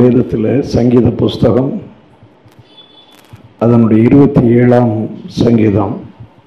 வேதத்தில் சங்கீத புஸ்தகம் அதனுடைய இருபத்தி ஏழாம் சங்கீதம்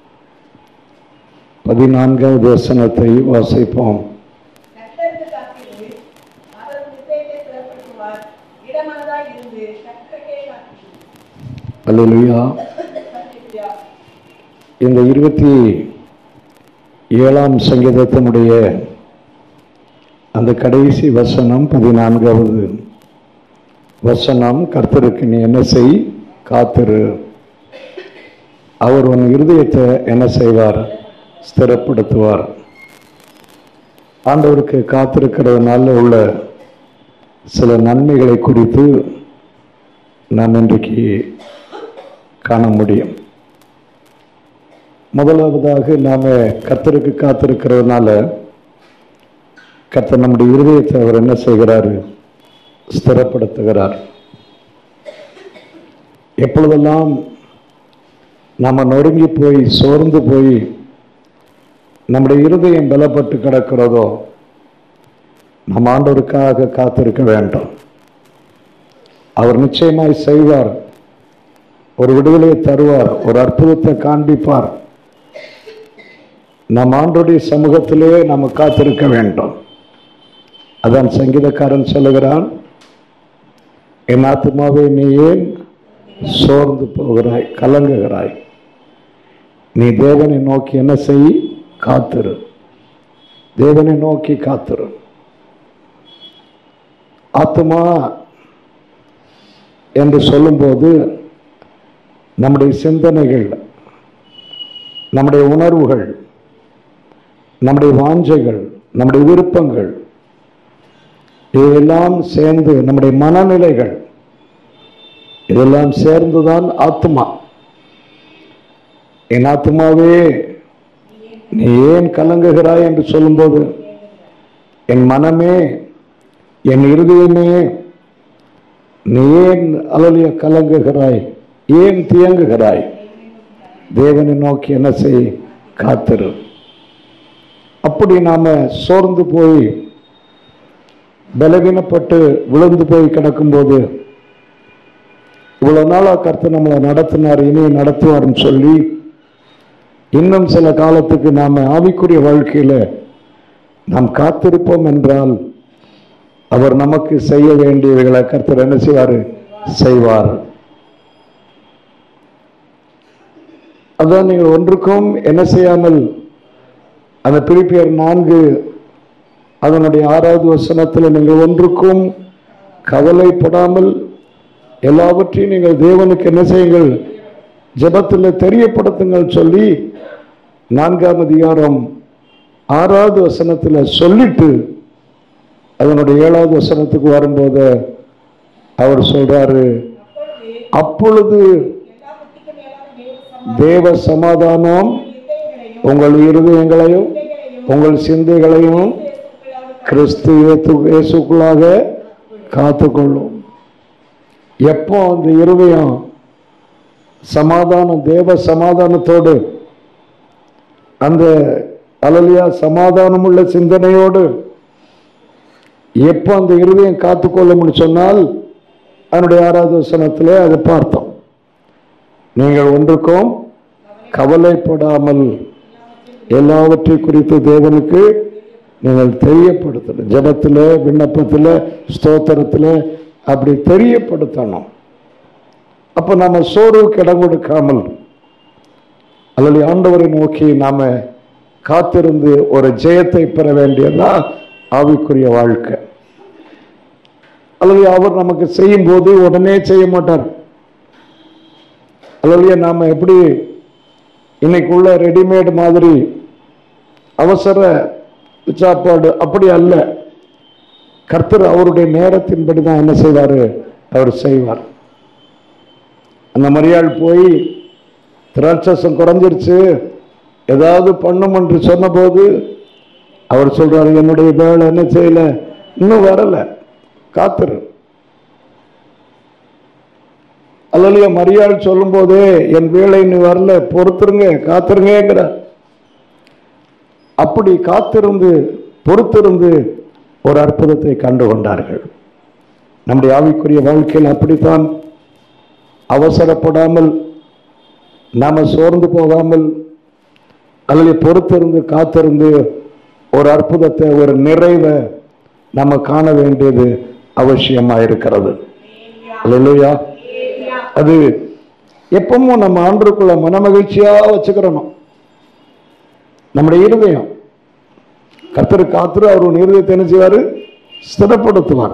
பதினான்காவது வசனத்தை வாசிப்போம் கர்த்தருக்கு காத்திரு அவர் நிச்சயத்தை சிறப்படுத்துவார் இடமனதாய் இருந்து கர்த்தருக்கே காத்திரு அல்லேலூயா ஹல்லேலூயா. இந்த இருபத்தி ஏழாம் சங்கீதத்தினுடைய அந்த கடைசி வசனம் பதினான்காவது வசனம் கர்த்தருக்கு நீ என்ன செய் காத்திரு அவர் உன் இருதயத்தை என்ன செய்வார் ஸ்திரப்படுத்துவார் ஆண்டவருக்கு காத்திருக்கிறதுனால உள்ள சில நன்மைகளை குறித்து நாம் இன்றைக்கு காண முடியும் முதலாவதாக நாம கர்த்தருக்கு காத்திருக்கிறதுனால கர்த்தர் நம்முடைய இருதயத்தை அவர் என்ன செய்கிறாரு ஸ்திரப்படுத்துகிறார் எப்பொழுதெல்லாம் நம்ம நொறுங்கி போய் சோர்ந்து போய் நம்முடைய இருதயம் பலப்பட்டு கிடக்கிறதோ நம்ம ஆண்டவருக்காக காத்திருக்க வேண்டும் அவர் நிச்சயமாய் செய்வார் ஒரு விடுதலையை தருவார் ஒரு அற்புதத்தை காண்பிப்பார் நம் ஆண்டோடைய சமூகத்திலே நம்ம காத்திருக்க வேண்டும் அதான் சங்கீதக்காரன் சொல்லுகிறான் என் ஆத்மாவே நீ ஏன் சோர்ந்து போகிறாய் கலங்குகிறாய் நீ தேவனை நோக்கி என்ன செய் காத்திரு தேவனை நோக்கி காத்திரு ஆத்மா என்று சொல்லும்போது நம்முடைய சிந்தனைகள் நம்முடைய உணர்வுகள் நம்முடைய வாஞ்சைகள் நம்முடைய விருப்பங்கள் இதெல்லாம் சேர்ந்து நம்முடைய மனநிலைகள் இதெல்லாம் சேர்ந்துதான் ஆத்மா என் ஆத்மாவே நீ ஏன் கலங்குகிறாய் என்று சொல்லும்போது என் மனமே என் இருதயமே நீ ஏன் அலலிய கலங்குகிறாய் ஏன் தியங்குகிறாய் தேவனை நோக்கி என்ன செய் காத்திரு அப்படி நாம சோர்ந்து போய் பலவீனப்பட்டு விழுந்து போய் கிடக்கும்போது இவ்வளவு நாளா கர்த்தர் நம்மளை நடத்தினார் இனி நடத்துவார்னு சொல்லி இன்னும் சில காலத்துக்கு நாம ஆவிக்குரிய வாழ்க்கையில நாம் காத்திருப்போம் என்றால் அவர் நமக்கு செய்ய வேண்டியவைகளை கர்த்தர் என்ன செய்வார் செய்வார் அதான் நீங்கள் ஒன்றுக்கும் என்ன செய்யாமல் அந்த பிரிப்பியர் நான்கு அதனுடைய ஆறாவது வசனத்தில் நீங்கள் ஒன்றுக்கும் கவலைப்படாமல் எல்லாவற்றையும் நீங்கள் தேவனுக்கு என்ன செய்யுங்கள் ஜெபத்தில் தெரியப்படுத்துங்கள் சொல்லி நான்காம் அதிகாரம் ஆறாவது வசனத்தில் சொல்லிட்டு அதனுடைய ஏழாவது வசனத்துக்கு வரும்போது அவர் சொல்றாரு அப்பொழுது எல்லா புத்திக்கும் மேலான தேவ தேவ சமாதானம் இதயங்களையும் உங்கள் இருதயங்களையும் உங்கள் சிந்தைகளையும் கிறிஸ்து இயேசு- இயேசுக்குள்ளாக காத்துக்கொள்ளும் எப்போ அந்த இருதயம் சமாதானம் தேவ சமாதானத்தோடு அந்த அலலியா சமாதானம் உள்ள சிந்தனையோடு எப்போ அந்த இருதயம் காத்துக்கொள்ளும்னு சொன்னால் அதனுடைய ஆறாவது வசனத்திலே அதை பார்த்தோம் நீங்கள் ஒன்றுக்கும் கவலைப்படாமல் எல்லாவற்றை குறித்து தேவனுக்கு நீங்கள் தெரியப்படுத்தணும் ஜபத்தில் விண்ணப்பத்தில் ஸ்தோத்திரத்தில் அப்படி தெரியப்படுத்தணும் அப்போ நம்ம சோர்வுக்கு இடம் கொடுக்காமல் அல்லது ஆண்டவரை நோக்கி நாம காத்திருந்து ஒரு ஜெயத்தை பெற வேண்டியதுதான் ஆவிக்குரிய வாழ்க்கை அல்லது அவர் நமக்கு செய்யும் போது உடனே செய்ய மாட்டார் அல்லது நாம எப்படி இன்னைக்குள்ள ரெடிமேட் மாதிரி அவசர சாப்பாடு அப்படி அல்ல கர்த்தர் அவருடைய நேரத்தின்படி தான் என்ன செய்வார் அவர் செய்வார் அந்த மரியாள் போய் திராட்சசம் குறைஞ்சிருச்சு ஏதாவது பண்ணும் என்று சொன்னபோது அவர் சொல்றாரு என்னுடைய வேலை என்ன செய்யல இன்னும் வரல காத்துரு அல்லலையா மரியாள் சொல்லும் போதே என் வேலை இன்னும் வரல பொறுத்துருங்க காத்துருங்கிற அப்படி காத்திருந்து பொறுத்திருந்து ஒரு அற்புதத்தை கண்டு கொண்டார்கள் நம்முடைய ஆவிக்குரிய வாழ்க்கையில் அப்படித்தான் அவசரப்படாமல் நாம சோர்ந்து போகாமல் அல்லது பொறுத்திருந்து காத்திருந்து ஒரு அற்புதத்தை ஒரு நிறைவை நம்ம காண வேண்டியது அவசியமா இருக்கிறது அல்லேலூயா அது எப்பவும் நம்ம ஆண்டுக்குள்ள மனமகிழ்ச்சியா வச்சுக்கிறணும் நம்முடைய இருதயம் கர்த்தர் காத்துரு அவர் ஒரு இருதயத்தை என்ன செய்வாரு ஸ்திரப்படுத்துவார்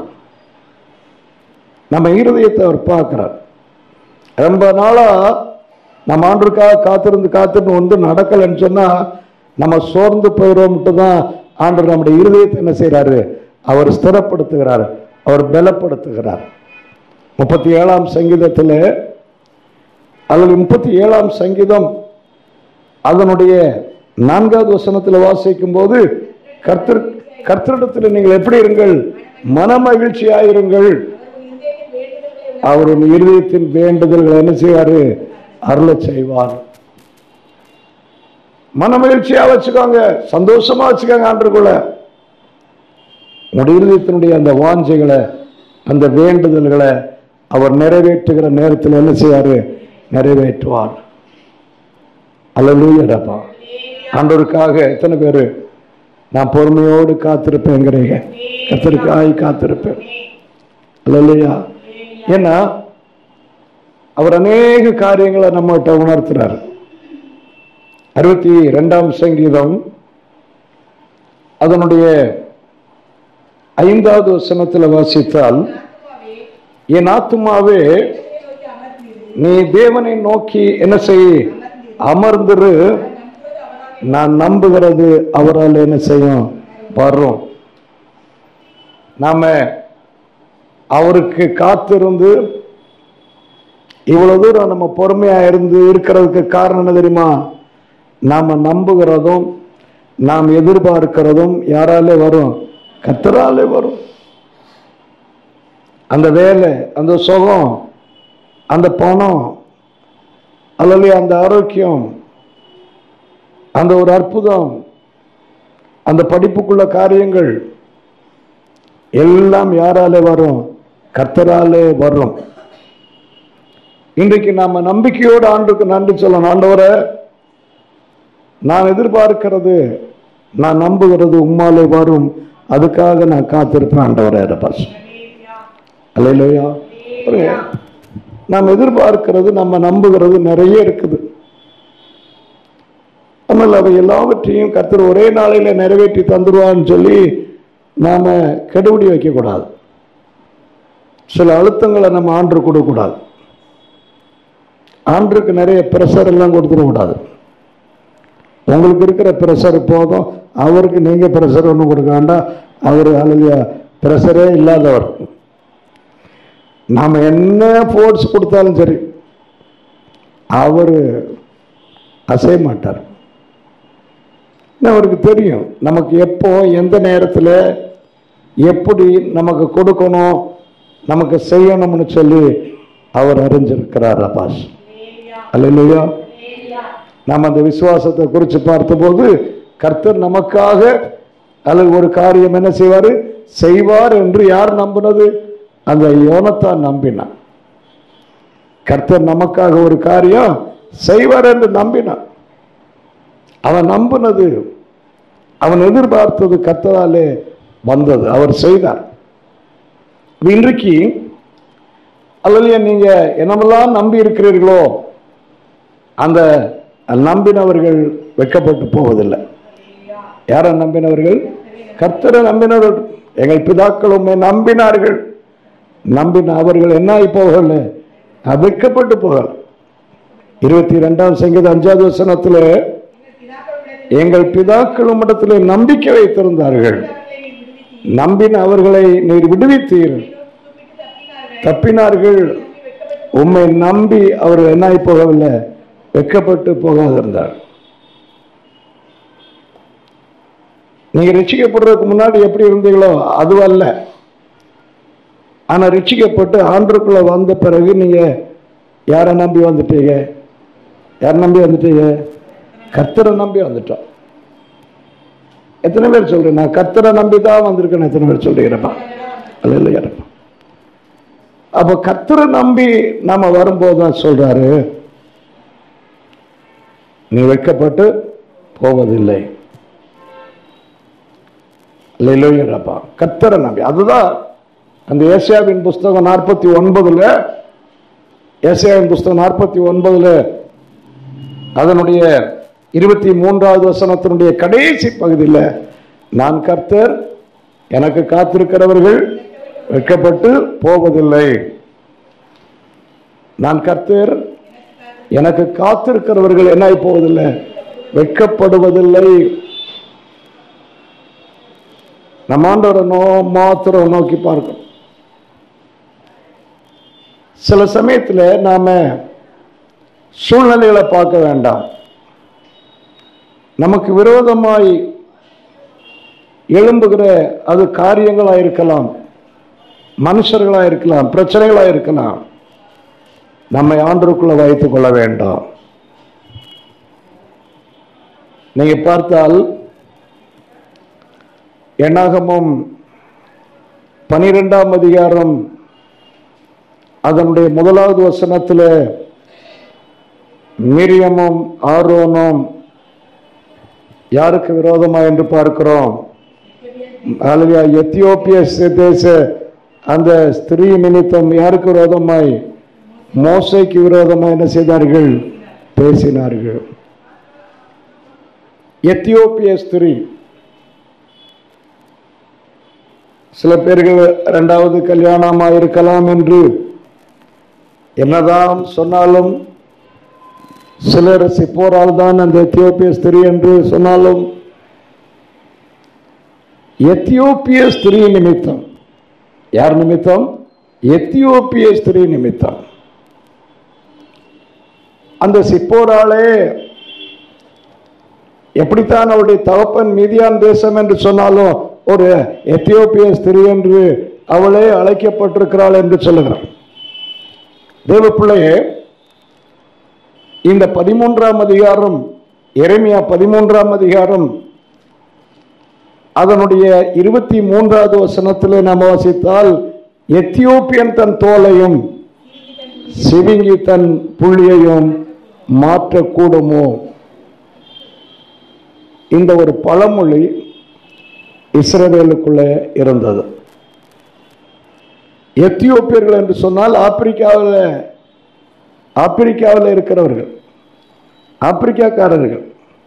நம்ம இருதயத்தை அவர் பார்க்கிறார் ரொம்ப நாளா நம்ம ஆண்டுக்காக காத்திருந்து காத்திருந்து வந்து நடக்கலைன்னு சொன்னா நம்ம சோர்ந்து போயிடுவோம்ட்டு தான் ஆண்டு நம்முடைய இருதயத்தை என்ன செய்றாரு அவர் ஸ்திரப்படுத்துகிறார் அவர் பலப்படுத்துகிறார் முப்பத்தி ஏழாம் சங்கீதத்தில் அல்லது முப்பத்தி ஏழாம் சங்கீதம் அதனுடைய நான்காவது வசனத்தில் வாசிக்கும் போது கர்த்தர் கர்த்தரிடத்தில் நீங்கள் எப்படி இருங்கள் மனமகிழ்ச்சியாயிருங்கள் அவர்கள் இருதயத்தின் வேண்டுதல்களை அவர் உன் இருதயத்தின் வேண்டுதல்களை என்ன செய்வாரு அருளச் செய்வார் மனமகிழ்ச்சியா வச்சுக்கோங்க சந்தோஷமா வச்சுக்கோங்க ஆண்டுக்குள்ள உங்களுடைய இருதயத்தினுடைய அந்த வாஞ்சைகளை அந்த வேண்டுதல்களை அவர் நிறைவேற்றுகிற நேரத்தில் என்ன செய்வாரு நிறைவேற்றுவார் அல்லூயடப்பா ஆண்டவருக்காக எத்தனை பேர் நான் பொறுமையோடு காத்திருப்பேங்கிறீங்க கத்திற்காய் காத்திருப்பேன் அல்லையா ஏன்னா அவர் அநேக காரியங்களை நம்மகிட்ட உணர்த்துறாரு அறுபத்தி ரெண்டாம் சங்கீதம் அதனுடைய ஐந்தாவது வசனத்தில் வாசித்தால் ஆத்துமாவே என் ஆத்துமாவே தேவனை நோக்கி அமர்ந்திரு நீ தேவனை நோக்கி என்ன செய் அமர்ந்திரு நம்புவது அவரால் நான் நம்புகிறது அவரால் என்ன செய்யும் வர்றோம் நாம அவருக்கு காத்திருந்து இவ்வளவு தூரம் நம்ம பொறுமையா இருந்து இருக்கிறதுக்கு காரணம் என்ன தெரியுமா நாம நம்புகிறதும் நாம் எதிர்பார்க்கிறதும் யாராலே வரும் கத்தராலே வரும் அந்த வேலை அந்த சுகம் அந்த பணம் அல்லது அந்த ஆரோக்கியம் அந்த ஒரு அற்புதம் அந்த படிப்புக்குள்ள காரியங்கள் எல்லாம் யாராலே வரும் கர்த்தராலே வரும் இன்றைக்கு நாம நம்பிக்கையோடு ஆண்டுக்கு நன்றி சொல்லணும் ஆண்டவரை நான் எதிர்பார்க்கிறது நான் நம்புகிறது உம்மாலே வரும் அதுக்காக நான் காத்திருப்பேன் ஆண்டவரே பாஸ் அல்லையா நாம் எதிர்பார்க்கிறது நம்ம நம்புகிறது நிறைய இருக்குது ஆனால் அவை எல்லாவற்றையும் கர்த்தர் ஒரே நாளையில நிறைவேற்றி தந்துருவான்னு சொல்லி நாம கெடுபிடி வைக்கக்கூடாது சில அழுத்தங்களை நம்ம ஆண்டு கொடுக்கக்கூடாது ஆண்டுக்கு நிறைய ப்ரெஷர் எல்லாம் கொடுத்துடக்கூடாது உங்களுக்கு இருக்கிற ப்ரெஷர் போதும் அவருக்கு நீங்க ப்ரெஷர் ஒன்றும் கொடுக்க வேண்டாம் அவர் அழகிய ப்ரெஷரே இல்லாதவர் நாம என்ன ஃபோர்ஸ் கொடுத்தாலும் சரி அவர் அசைய மாட்டார் ஏன்னா அவருக்கு தெரியும் நமக்கு எப்போ எந்த நேரத்தில் எப்படி நமக்கு கொடுக்கணும் நமக்கு செய்யணும்னு சொல்லி அவர் அறிஞ்சிருக்கிறார் அப்பாஸ் அல்லையா நாம் அந்த விசுவாசத்தை குறித்து பார்த்தபோது கர்த்தர் நமக்காக அல்லது ஒரு காரியம் என்ன செய்வார் செய்வார் என்று யார் நம்பினது அந்த யோனத்தான் நம்பினான் கர்த்தர் நமக்காக ஒரு காரியம் செய்வார் என்று நம்பினான் அவன் நம்பினது அவன் எதிர்பார்த்தது கர்த்தராலே வந்தது அவர் செய்தார் இன்றைக்கு அல்லது நீங்க என்னமெல்லாம் நம்பி இருக்கிறீர்களோ அந்த நம்பினவர்கள் வெட்கப்பட்டு போவதில்லை யாரை நம்பினவர்கள் கர்த்தரை நம்பினவர்கள் எங்கள் பிதாக்கள் உண்மை நம்பினார்கள் நம்பின அவர்கள் என்ன ஆகி போகல வெட்கப்பட்டு போகல இருபத்தி ரெண்டாம் சங்கீத அஞ்சாவது வசனத்துல எங்கள் பிதாக்கள் உம்மிடத்திலே நம்பிக்கை வைத்திருந்தார்கள் நம்பின அவர்களை நீர் விடுவித்தீர் தப்பினார்கள் உம்மை நம்பி அவர்கள் என்ன ஆகி போகவில்லை வெட்கப்பட்டு போகாதிருந்தார் நீங்க ரட்சிக்கப்படுறதுக்கு முன்னாடி எப்படி இருந்தீங்களோ அது அல்ல ஆனா ரட்சிக்கப்பட்டு ஆண்டுக்குள்ள வந்த பிறகு நீங்க யாரை நம்பி வந்துட்டீங்க யார் நம்பி வந்துட்டீங்க கர்த்தரை நம்பி வந்துட்டோம் எத்தனை பேர் சொல்றேன் நான் கர்த்தரை நம்பி தான் வந்திருக்கேன் எத்தனை பேர் சொல்றீங்கப்பா அல்ல இல்லையாப்பா அப்ப கர்த்தரை நம்பி நாம வரும்போது தான் சொல்றாரு நீ வெட்கப்பட்டு போவதில்லை லெலோயரப்பா கர்த்தரை நம்பி அதுதான் அந்த ஏசியாவின் புஸ்தகம் நாற்பத்தி ஒன்பதுல ஏசியாவின் புஸ்தகம் நாற்பத்தி ஒன்பதுல அதனுடைய இருபத்தி மூன்றாவது வசனத்தினுடைய கடைசி பகுதியில் நான் கர்த்தர் எனக்கு காத்திருக்கிறவர்கள் வெட்கப்பட்டு போவதில்லை நான் கர்த்தர் எனக்கு காத்திருக்கிறவர்கள் என்ன ஆகி போவதில்லை வெட்கப்படுவதில்லை நம்ம ஆண்டவரை நோ மாத்திரம் நோக்கி பார்க்கணும் சில சமயத்தில் நாம சூழ்நிலைகளை பார்க்க வேண்டாம் நமக்கு விரோதமாய் எழும்புகிற அது காரியங்களா இருக்கலாம் மனுஷர்களா இருக்கலாம் பிரச்சனைகளா இருக்கலாம் நம்மை ஆண்டருக்குள்ள வைத்துக் கொள்ள வேண்டாம் நீங்க பார்த்தால் எண்ணாகமும் பனிரெண்டாம் அதிகாரம் அதனுடைய முதலாவது வசனத்தில் மிரியமும் ஆரோனும் யாருக்கு விரோதமா என்று பார்க்கிறோம் அல்லது எத்தியோப்பிய தேச அந்த ஸ்திரீ நிமித்தம் யாருக்கு விரோதமாய் மோசைக்கு விரோதமாய் என்ன செய்தார்கள் பேசினார்கள் எத்தியோப்பிய ஸ்திரீ சில பேர்கள் இரண்டாவது கல்யாணமா இருக்கலாம் என்று என்னதான் சொன்னாலும் சிலர் சிப்போரால் தான் அந்த எத்தியோப்பிய ஸ்திரீ என்று சொன்னாலும் எத்தியோப்பிய ஸ்திரீ நிமித்தம் யார் நிமித்தம் எத்தியோப்பிய ஸ்திரீ நிமித்தம் அந்த சிப்போராலே எப்படித்தான் அவருடைய தகப்பன் மீதியான் தேசம் என்று சொன்னாலும் ஒரு எத்தியோப்பிய ஸ்திரீ என்று அவளே அழைக்கப்பட்டிருக்கிறாள் என்று சொல்லுகிறார் தேவ பிள்ளையே இந்த பதிமூன்றாம் அதிகாரம் எரேமியா பதிமூன்றாம் அதிகாரம் அதனுடைய இருபத்தி மூன்றாவது வசனத்திலே நாம் வாசித்தால் எத்தியோப்பியன் தன் தோலையும் சிவிங்கி தன் புள்ளியையும் மாற்றக்கூடுமோ இந்த ஒரு பழமொழி இஸ்ரவேலுக்குள்ளே இருந்தது எத்தியோப்பியர்கள் என்று சொன்னால் ஆப்பிரிக்காவில் ஆப்பிரிக்காவில் இருக்கிறவர்கள் ஆப்பிரிக்காக்காரர்கள்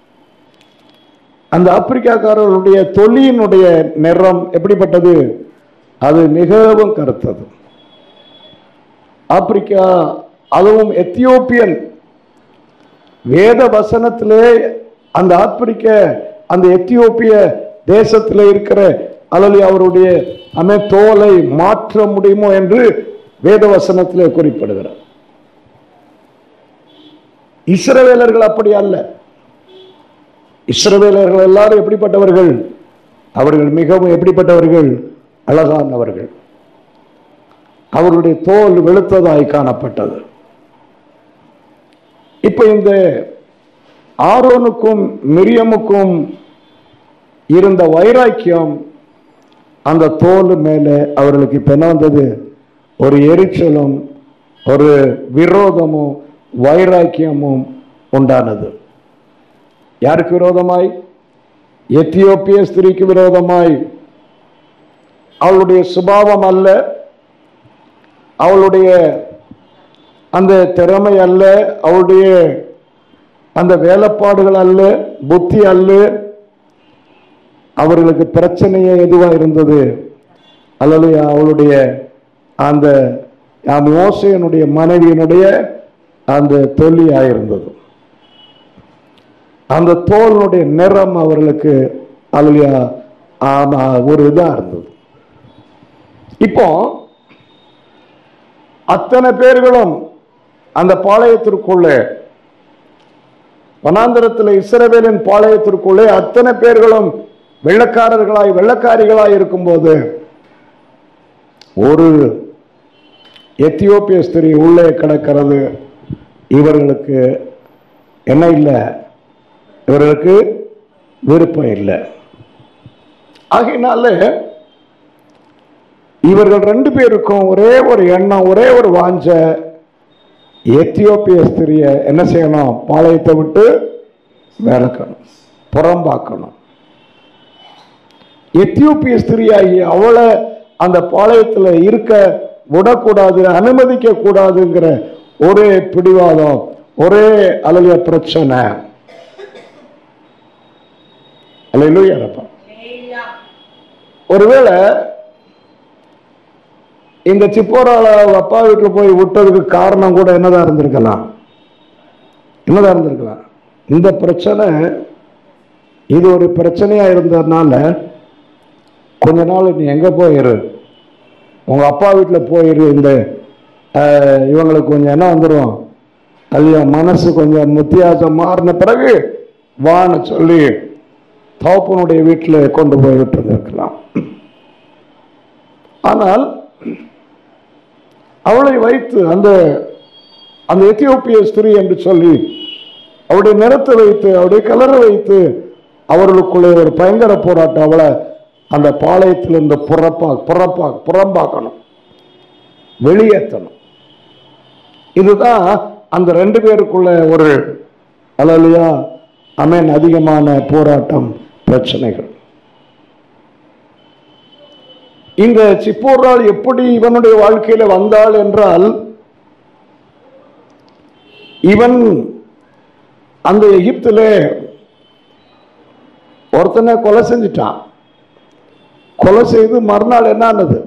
அந்த ஆப்பிரிக்காக்காரர்களுடைய தொழிலினுடைய நிறம் எப்படிப்பட்டது அது மிகவும் கருத்தது ஆப்பிரிக்கா அதுவும் எத்தியோப்பியன் வேத வசனத்திலே அந்த ஆப்பிரிக்க அந்த எத்தியோப்பிய தேசத்தில் இருக்கிற அல்லது அவருடைய அமை தோலை மாற்ற முடியுமோ என்று வேத வசனத்திலே குறிப்பிடுகிறார் இஸ்ரவேலர்கள் அப்படி அல்ல இஸ்ரவேலர்கள் எல்லாரும் எப்படிப்பட்டவர்கள் அவர்கள் மிகவும் எப்படிப்பட்டவர்கள் அழகானவர்கள் அவர்களுடைய தோல் வெளுத்ததாய் காணப்பட்டது இப்ப இந்த ஆரோனுக்கும் மிரியமுக்கும் இருந்த வைராக்கியம் அந்த தோல் மேலே அவர்களுக்கு இப்ப என்ன வந்தது ஒரு எரிச்சலும் ஒரு விரோதமும் வைராக்கியமும் உண்டானது யாருக்கு விரோதமாய் எத்தியோப்பிய ஸ்திரீக்கு விரோதமாய் அவளுடைய சுபாவம் அல்ல அவளுடைய அந்த திறமை அல்ல அவளுடைய அந்த வேலைப்பாடுகள் அல்ல புத்தி அல்ல அவர்களுக்கு பிரச்சனையே எதுவா இருந்தது அல்லது அவளுடைய அந்த மோசையனுடைய மனைவியினுடைய அந்த தொல்லியா இருந்தது அந்த தோலினுடைய நிறம் அவர்களுக்கு அல்லையா ஆமா ஒரு இதா இருந்தது இப்போ அத்தனை பேர்களும் அந்த பாளையத்திற்குள்ளே வனாந்தரத்தில் இஸ்ரவேலின் பாளையத்திற்குள்ளே அத்தனை பேர்களும் வெள்ளக்காரர்களாய் வெள்ளக்காரிகளாய் இருக்கும்போது ஒரு எத்தியோப்பிய ஸ்திரீ உள்ளே கிடக்கிறது இவர்களுக்கு என்ன இல்லை இவர்களுக்கு விருப்பம் இல்லை ஆகையினால இவர்கள் ரெண்டு பேருக்கும் ஒரே ஒரு எண்ணம் ஒரே ஒரு வாஞ்ச எத்தியோப்பிய ஸ்திரிய என்ன செய்யணும் பாளையத்தை விட்டு விளக்கணும் புறம்பாக்கணும் எத்தியோப்பிய ஸ்திரியாகி அவளை அந்த பாளையத்தில் இருக்க விடக்கூடாது அனுமதிக்க கூடாதுங்கிற ஒரே பிடிவாதம் ஒரே அலைய பிரச்சனை அலையிலும் இறப்பான் ஹalleluya ஒருவேளை இந்த சிப்போரால அவங்க அப்பா வீட்டில் போய் விட்டதுக்கு காரணம் கூட என்னதான் இருந்திருக்கலாம் என்னதான் இருந்திருக்கலாம் இந்த பிரச்சனை இது ஒரு பிரச்சனையா இருந்ததுனால கொஞ்ச நாள் நீ எங்க போயிரு உங்க அப்பா வீட்டில் போயிரு இந்த அஹ், இவங்களுக்கு கொஞ்சம் என்ன வந்துடும் அல்லையா மனசு கொஞ்சம் முத்தியாசம் மாறின பிறகு வான்னு சொல்லி தகப்பனுடைய வீட்டில் கொண்டு போய் விட்டுருந்துருக்கலாம் ஆனால் அவளை வைத்து அந்த அந்த எத்தியோப்பிய ஸ்திரீ என்று சொல்லி அவருடைய நிறத்தை வைத்து அவருடைய கலரை வைத்து அவர்களுக்குள்ளே ஒரு பயங்கர போராட்டம் அவளை அந்த பாளையத்திலிருந்து புறப்பா புறப்பா புறம்பாக்கணும் வெளியேற்றணும் இதுதான் அந்த ரெண்டு பேருக்குள்ள ஒரு அலலியா அமேன் அதிகமான போராட்டம் பிரச்சனைகள் இந்த சிப்போரால் எப்படி இவனுடைய வாழ்க்கையில வந்தாள் என்றால் இவன் அந்த எகிப்தில ஒருத்தனை கொலை செஞ்சிட்டான் கொலை செய்து மறுநாள் என்ன ஆனது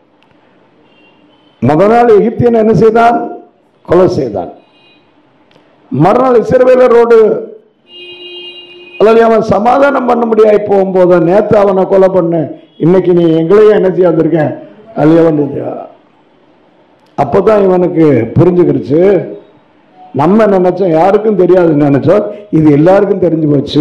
முத நாள் எகிப்தியன் என்ன செய்தான் கொலை செய்தான் மறுநாள் இஸ்ரவேலரோடு அல்லது அவன் சமாதானம் பண்ண முடியாது போகும்போது நேத்து அவனை கொலை பண்ண இன்னைக்கு நீ எங்களையும் என்ன செய்ய வந்திருக்க அல்லையா வந்து அப்பதான் இவனுக்கு புரிஞ்சுக்கிடுச்சு நம்ம நினைச்சோம் யாருக்கும் தெரியாதுன்னு நினைச்சோம் இது எல்லாருக்கும் தெரிஞ்சு போச்சு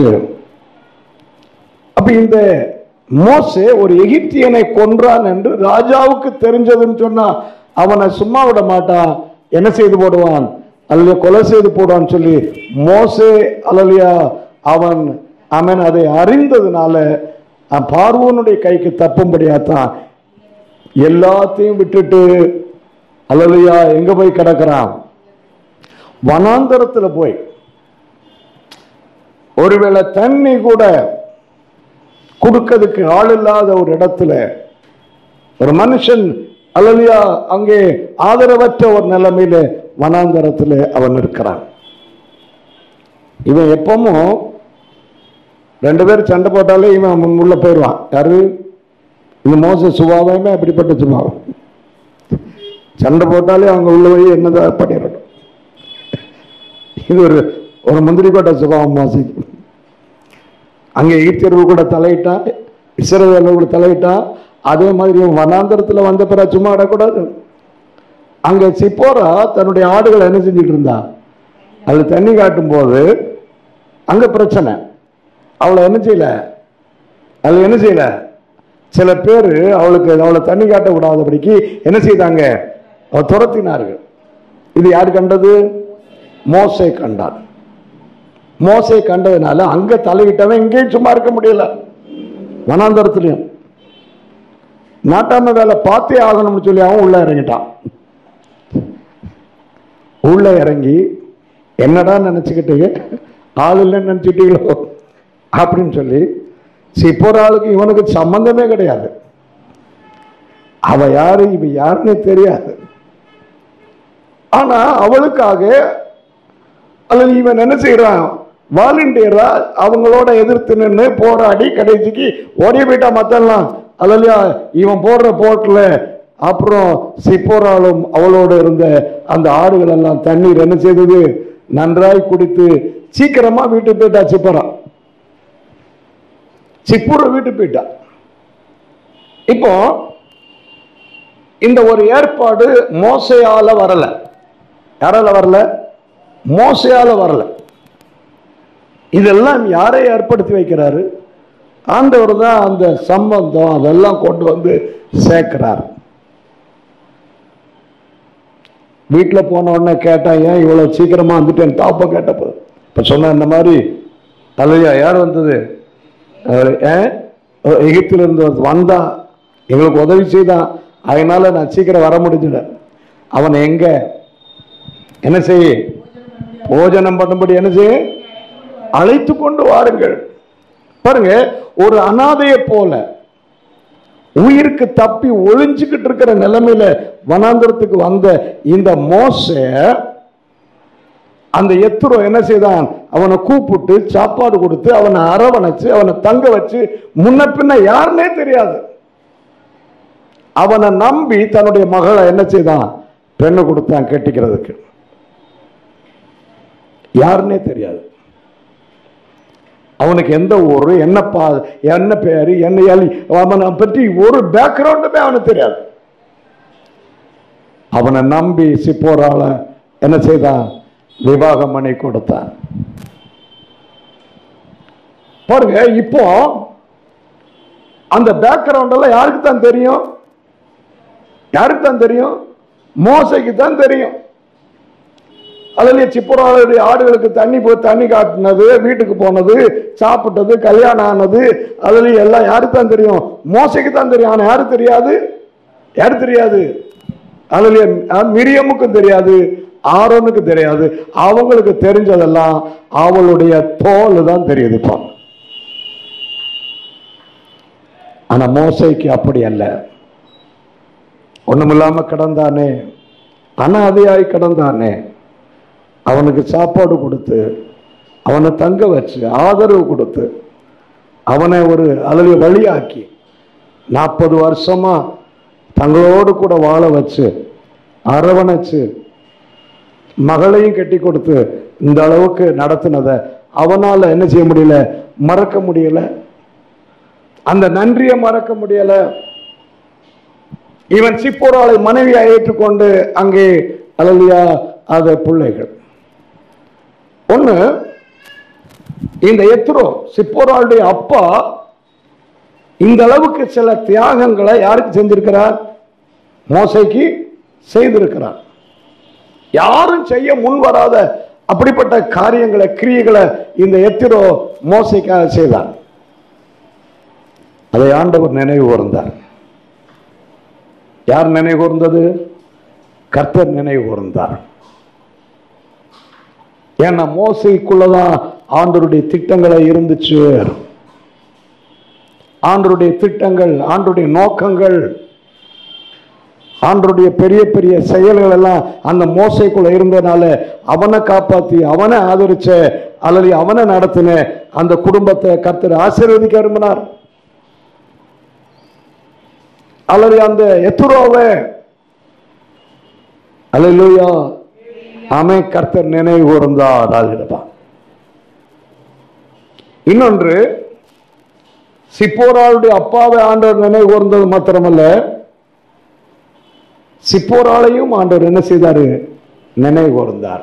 அப்ப இந்த மோசே ஒரு எகிப்தியனை கொன்றான் என்று ராஜாவுக்கு தெரிஞ்சதுன்னு சொன்னா அவனை சும்மா விட மாட்டான் என்ன செய்து போடுவான் அல்லது கொலை செய்து போடுவான்னு சொல்லி மோசே அல்லலியா அவன் அவன் அதை அறிந்ததுனால அஹ், பார்வோனுடைய கைக்கு தப்பும்படியாத்தான் எல்லாத்தையும் விட்டுட்டு அல்லலியா எங்க போய் கிடக்கிறான் வனாந்தரத்துல போய் ஒருவேளை தண்ணி கூட கொடுக்கிறதுக்கு ஆள் இல்லாத ஒரு இடத்துல ஒரு மனுஷன் அல்லலியா அங்கே ஆதரவற்ற ஒரு நிலைமையில வனாந்தரத்தில் அவன் இருக்கிறான் இவன் எப்பவும் ரெண்டு பேரும் சண்டை போட்டாலே இவன் முன் உள்ள போயிடுவான் யாரு இந்த மோச சுபாவமே அப்படிப்பட்ட சுபாவம் சண்டை போட்டாலே அவங்க உள்ள போய் என்னதான் பண்ணிடணும் இது ஒரு ஒரு முந்திரி கோட்டை சுபாவம் மோசைக்கு அங்கே எகிப்தியர்கள் கூட தலையிட்டா இஸ்ரவேலர்கள் கூட தலையிட்டா அதே மாதிரி இவன் வனாந்தரத்தில் வந்த பிறகு சும்மா விடக்கூடாது அங்கே சிப்போரா தன்னுடைய ஆடுகளை என்ன செஞ்சுட்டு இருந்தா அது தண்ணி காட்டும் போது அங்க பிரச்சனை அவளை என்ன செய்யல அது என்ன செய்யல சில பேர் அவளுக்கு அவளை தண்ணி காட்ட விடாதபடிக்கு என்ன செய்தாங்க அவ துரத்தினார்கள் இது யார் கண்டது மோசே கண்டான் மோசை கண்டதுனால அங்க தலையிட்டவன் இங்கேயும் சும்மா இருக்க முடியல வனாந்தரத்திலையும் நாட்டாம வேலை பார்த்தே ஆகணும்னு சொல்லி அவன் உள்ள இறங்கிட்டான் உள்ள இறங்கி என்னடா நினைச்சுக்கிட்டீங்க ஆள் இல்லைன்னு நினைச்சிட்டீங்களோ அப்படின்னு சொல்லி சிப்போர் ஆளுக்கு இவனுக்கு சம்பந்தமே கிடையாது அவ யாரு இவ யாருன்னு தெரியாது ஆனா அவளுக்காக அல்லது இவன் என்ன செய்யறான் வாலண்டியரா அவங்களோட எதிர்த்து நின்று போராடி கடைசிக்கு ஓடி போயிட்டா மத்தெல்லாம் அல்லையா இவன் போடுற போட்டில் அப்புறம் சிப்போராலும் அவளோட இருந்த அந்த ஆடுகள் எல்லாம் தண்ணீர் என்ன செய்தது நன்றாய் குடித்து சீக்கிரமா வீட்டுக்கு போயிட்டா சிப்பரா சிப்பூர வீட்டுக்கு போயிட்டா இப்போ இந்த ஒரு ஏற்பாடு மோசையால வரல யாரால வரல மோசையால வரல இதெல்லாம் யாரை ஏற்படுத்தி வைக்கிறாரு ஆண்டவர் தான் அந்த சம்பந்தம் அதெல்லாம் கொண்டு வந்து சேர்க்கிறார் வீட்டில் போன உடனே கேட்டான் ஏன் இவ்வளோ சீக்கிரமா வந்துட்டேன் தாப்பம் கேட்டப்போ இப்போ சொன்ன இந்த மாதிரி தலையா யார் வந்தது அவர் ஏன் எகிப்திலிருந்து வந்து வந்தான் எங்களுக்கு உதவி செய்தான் அதனால நான் சீக்கிரம் வர முடிஞ்சல அவனை எங்க என்ன செய்ய போஜனம் பண்ணும்படி என்ன செய்ய அழைத்து கொண்டு வாருங்கள் பாருங்க ஒரு அனாதையை போல உயிருக்கு தப்பி ஒளிஞ்சுக்கிட்டு இருக்கிற நிலைமையில வனாந்திரத்துக்கு வந்த இந்த மோச அந்த எத்துரோ என்ன செய்தான் அவனை கூப்பிட்டு சாப்பாடு கொடுத்து அவனை அரவணைச்சு அவனை தங்க வச்சு முன்ன பின்ன யாருன்னே தெரியாது அவனை நம்பி தன்னுடைய மகளை என்ன செய்தான் பெண்ணு கொடுத்தான் கெட்டிக்கிறதுக்கு யாருன்னே தெரியாது அவனுக்கு எந்த ஊரு என்ன பா என்ன பேரு என்ன எலி அவனை பற்றி ஒரு பேக்ரவுண்டுமே அவனுக்கு தெரியாது அவனை நம்பி சிப்போரால என்ன செய்தான் விவாகம் பண்ணி கொடுத்தான் பாருங்க இப்போ அந்த பேக்ரவுண்ட் எல்லாம் யாருக்கு தான் தெரியும் யாருக்கு தான் தெரியும் மோசைக்கு தான் தெரியும் அதுலயே சிப்புறாளுடைய ஆடுகளுக்கு தண்ணி போய் தண்ணி காட்டினது வீட்டுக்கு போனது சாப்பிட்டது கல்யாணம் ஆனது அதுலயும் எல்லாம் யாருக்கு தான் தெரியும் மோசைக்கு தான் தெரியும் ஆனா யாருக்கு தெரியாது யாரு தெரியாது அதுலயே அஹ், மிரியமுக்கும் தெரியாது ஆரோனுக்கு தெரியாது அவங்களுக்கு தெரிஞ்சதெல்லாம் அவளுடைய தோல் தான் தெரியுது இப்போ ஆனா மோசைக்கு அப்படி அல்ல ஒண்ணுமில்லாம கிடந்தானே அனாதையாய் கிடந்தானே அவனுக்கு சாப்பாடு கொடுத்து அவனை தங்க வச்சு ஆதரவு கொடுத்து அவனை ஒரு அதில் வழியாக்கி நாற்பது வருஷமா தங்களோடு கூட வாழ வச்சு அரவணைச்சு மகளையும் கட்டி கொடுத்து இந்த அளவுக்கு நடத்தினத அவனால என்ன செய்ய முடியல மறக்க முடியல அந்த நன்றியை மறக்க முடியல இவன் சிப்போராளை மனைவியை ஏற்றுக்கொண்டு அங்கே அழலியா அத பிள்ளைகள் ஒண்ணு இந்த எத்ரோ சிப்போராளுடைய அப்பா இந்த அளவுக்கு சில தியாகங்களை யாருக்கு செஞ்சிருக்கிறார் மோசைக்கு செய்திருக்கிறார் யாரும் செய்ய முன் வராத அப்படிப்பட்ட காரியங்களை கிரியைகளை இந்த எத்திரோ மோசைக்காக செய்தார் அதை ஆண்டவர் நினைவு கூர்ந்தார் யார் நினைவு கூர்ந்தது கர்த்தர் நினைவு கூர்ந்தார் ஏன்னா மோசைக்குள்ளதான் ஆண்டருடைய திட்டங்களை இருந்துச்சு ஆண்டருடைய திட்டங்கள் ஆண்டருடைய நோக்கங்கள் ஆண்டருடைய பெரிய பெரிய செயல்கள் எல்லாம் அந்த மோசைக்குள்ள இருந்தனால அவனை காப்பாத்தி அவனை ஆதரிச்ச அல்லது அவனை நடத்தின அந்த குடும்பத்தை கர்த்தர் ஆசீர்வதிக்க விரும்பினார் அல்லது அந்த எத்துரோவை அல்லா அமை கர்த்தர் நினைவு கூர்ந்தார் ஆகிடுவான் இன்னொன்று சிப்போராளுடைய அப்பாவை ஆண்டவர் நினைவு கூர்ந்தது மாத்திரமல்ல சிப்போராளையும் ஆண்டவர் என்ன செய்தாரு நினைவு கூர்ந்தார்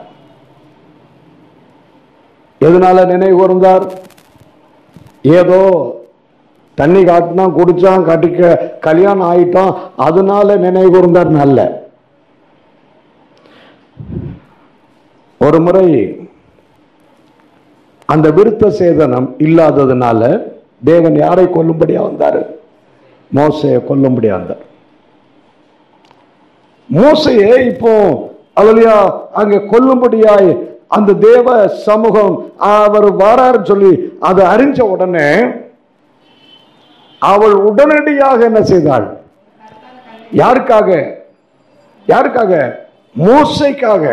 எதனால நினைவு கூர்ந்தார் ஏதோ தண்ணி காட்டினா குடிச்சான் கட்டிக்க கல்யாணம் ஆயிட்டான் அதனால நினைவு கூர்ந்தார் நல்ல ஒரு முறை அந்த விருத்த சேதனம் இல்லாததுனால தேவன் யாரை கொல்லும்படியா வந்தாரு மோசையை கொல்லும்படியா வந்தார் மோசையை இப்போ அழலியா அங்க கொல்லும்படியாய் அந்த தேவ சமூகம் அவர் வாராரு சொல்லி அதை அறிஞ்ச உடனே அவள் உடனடியாக என்ன செய்தாள் யாருக்காக யாருக்காக மோசைக்காக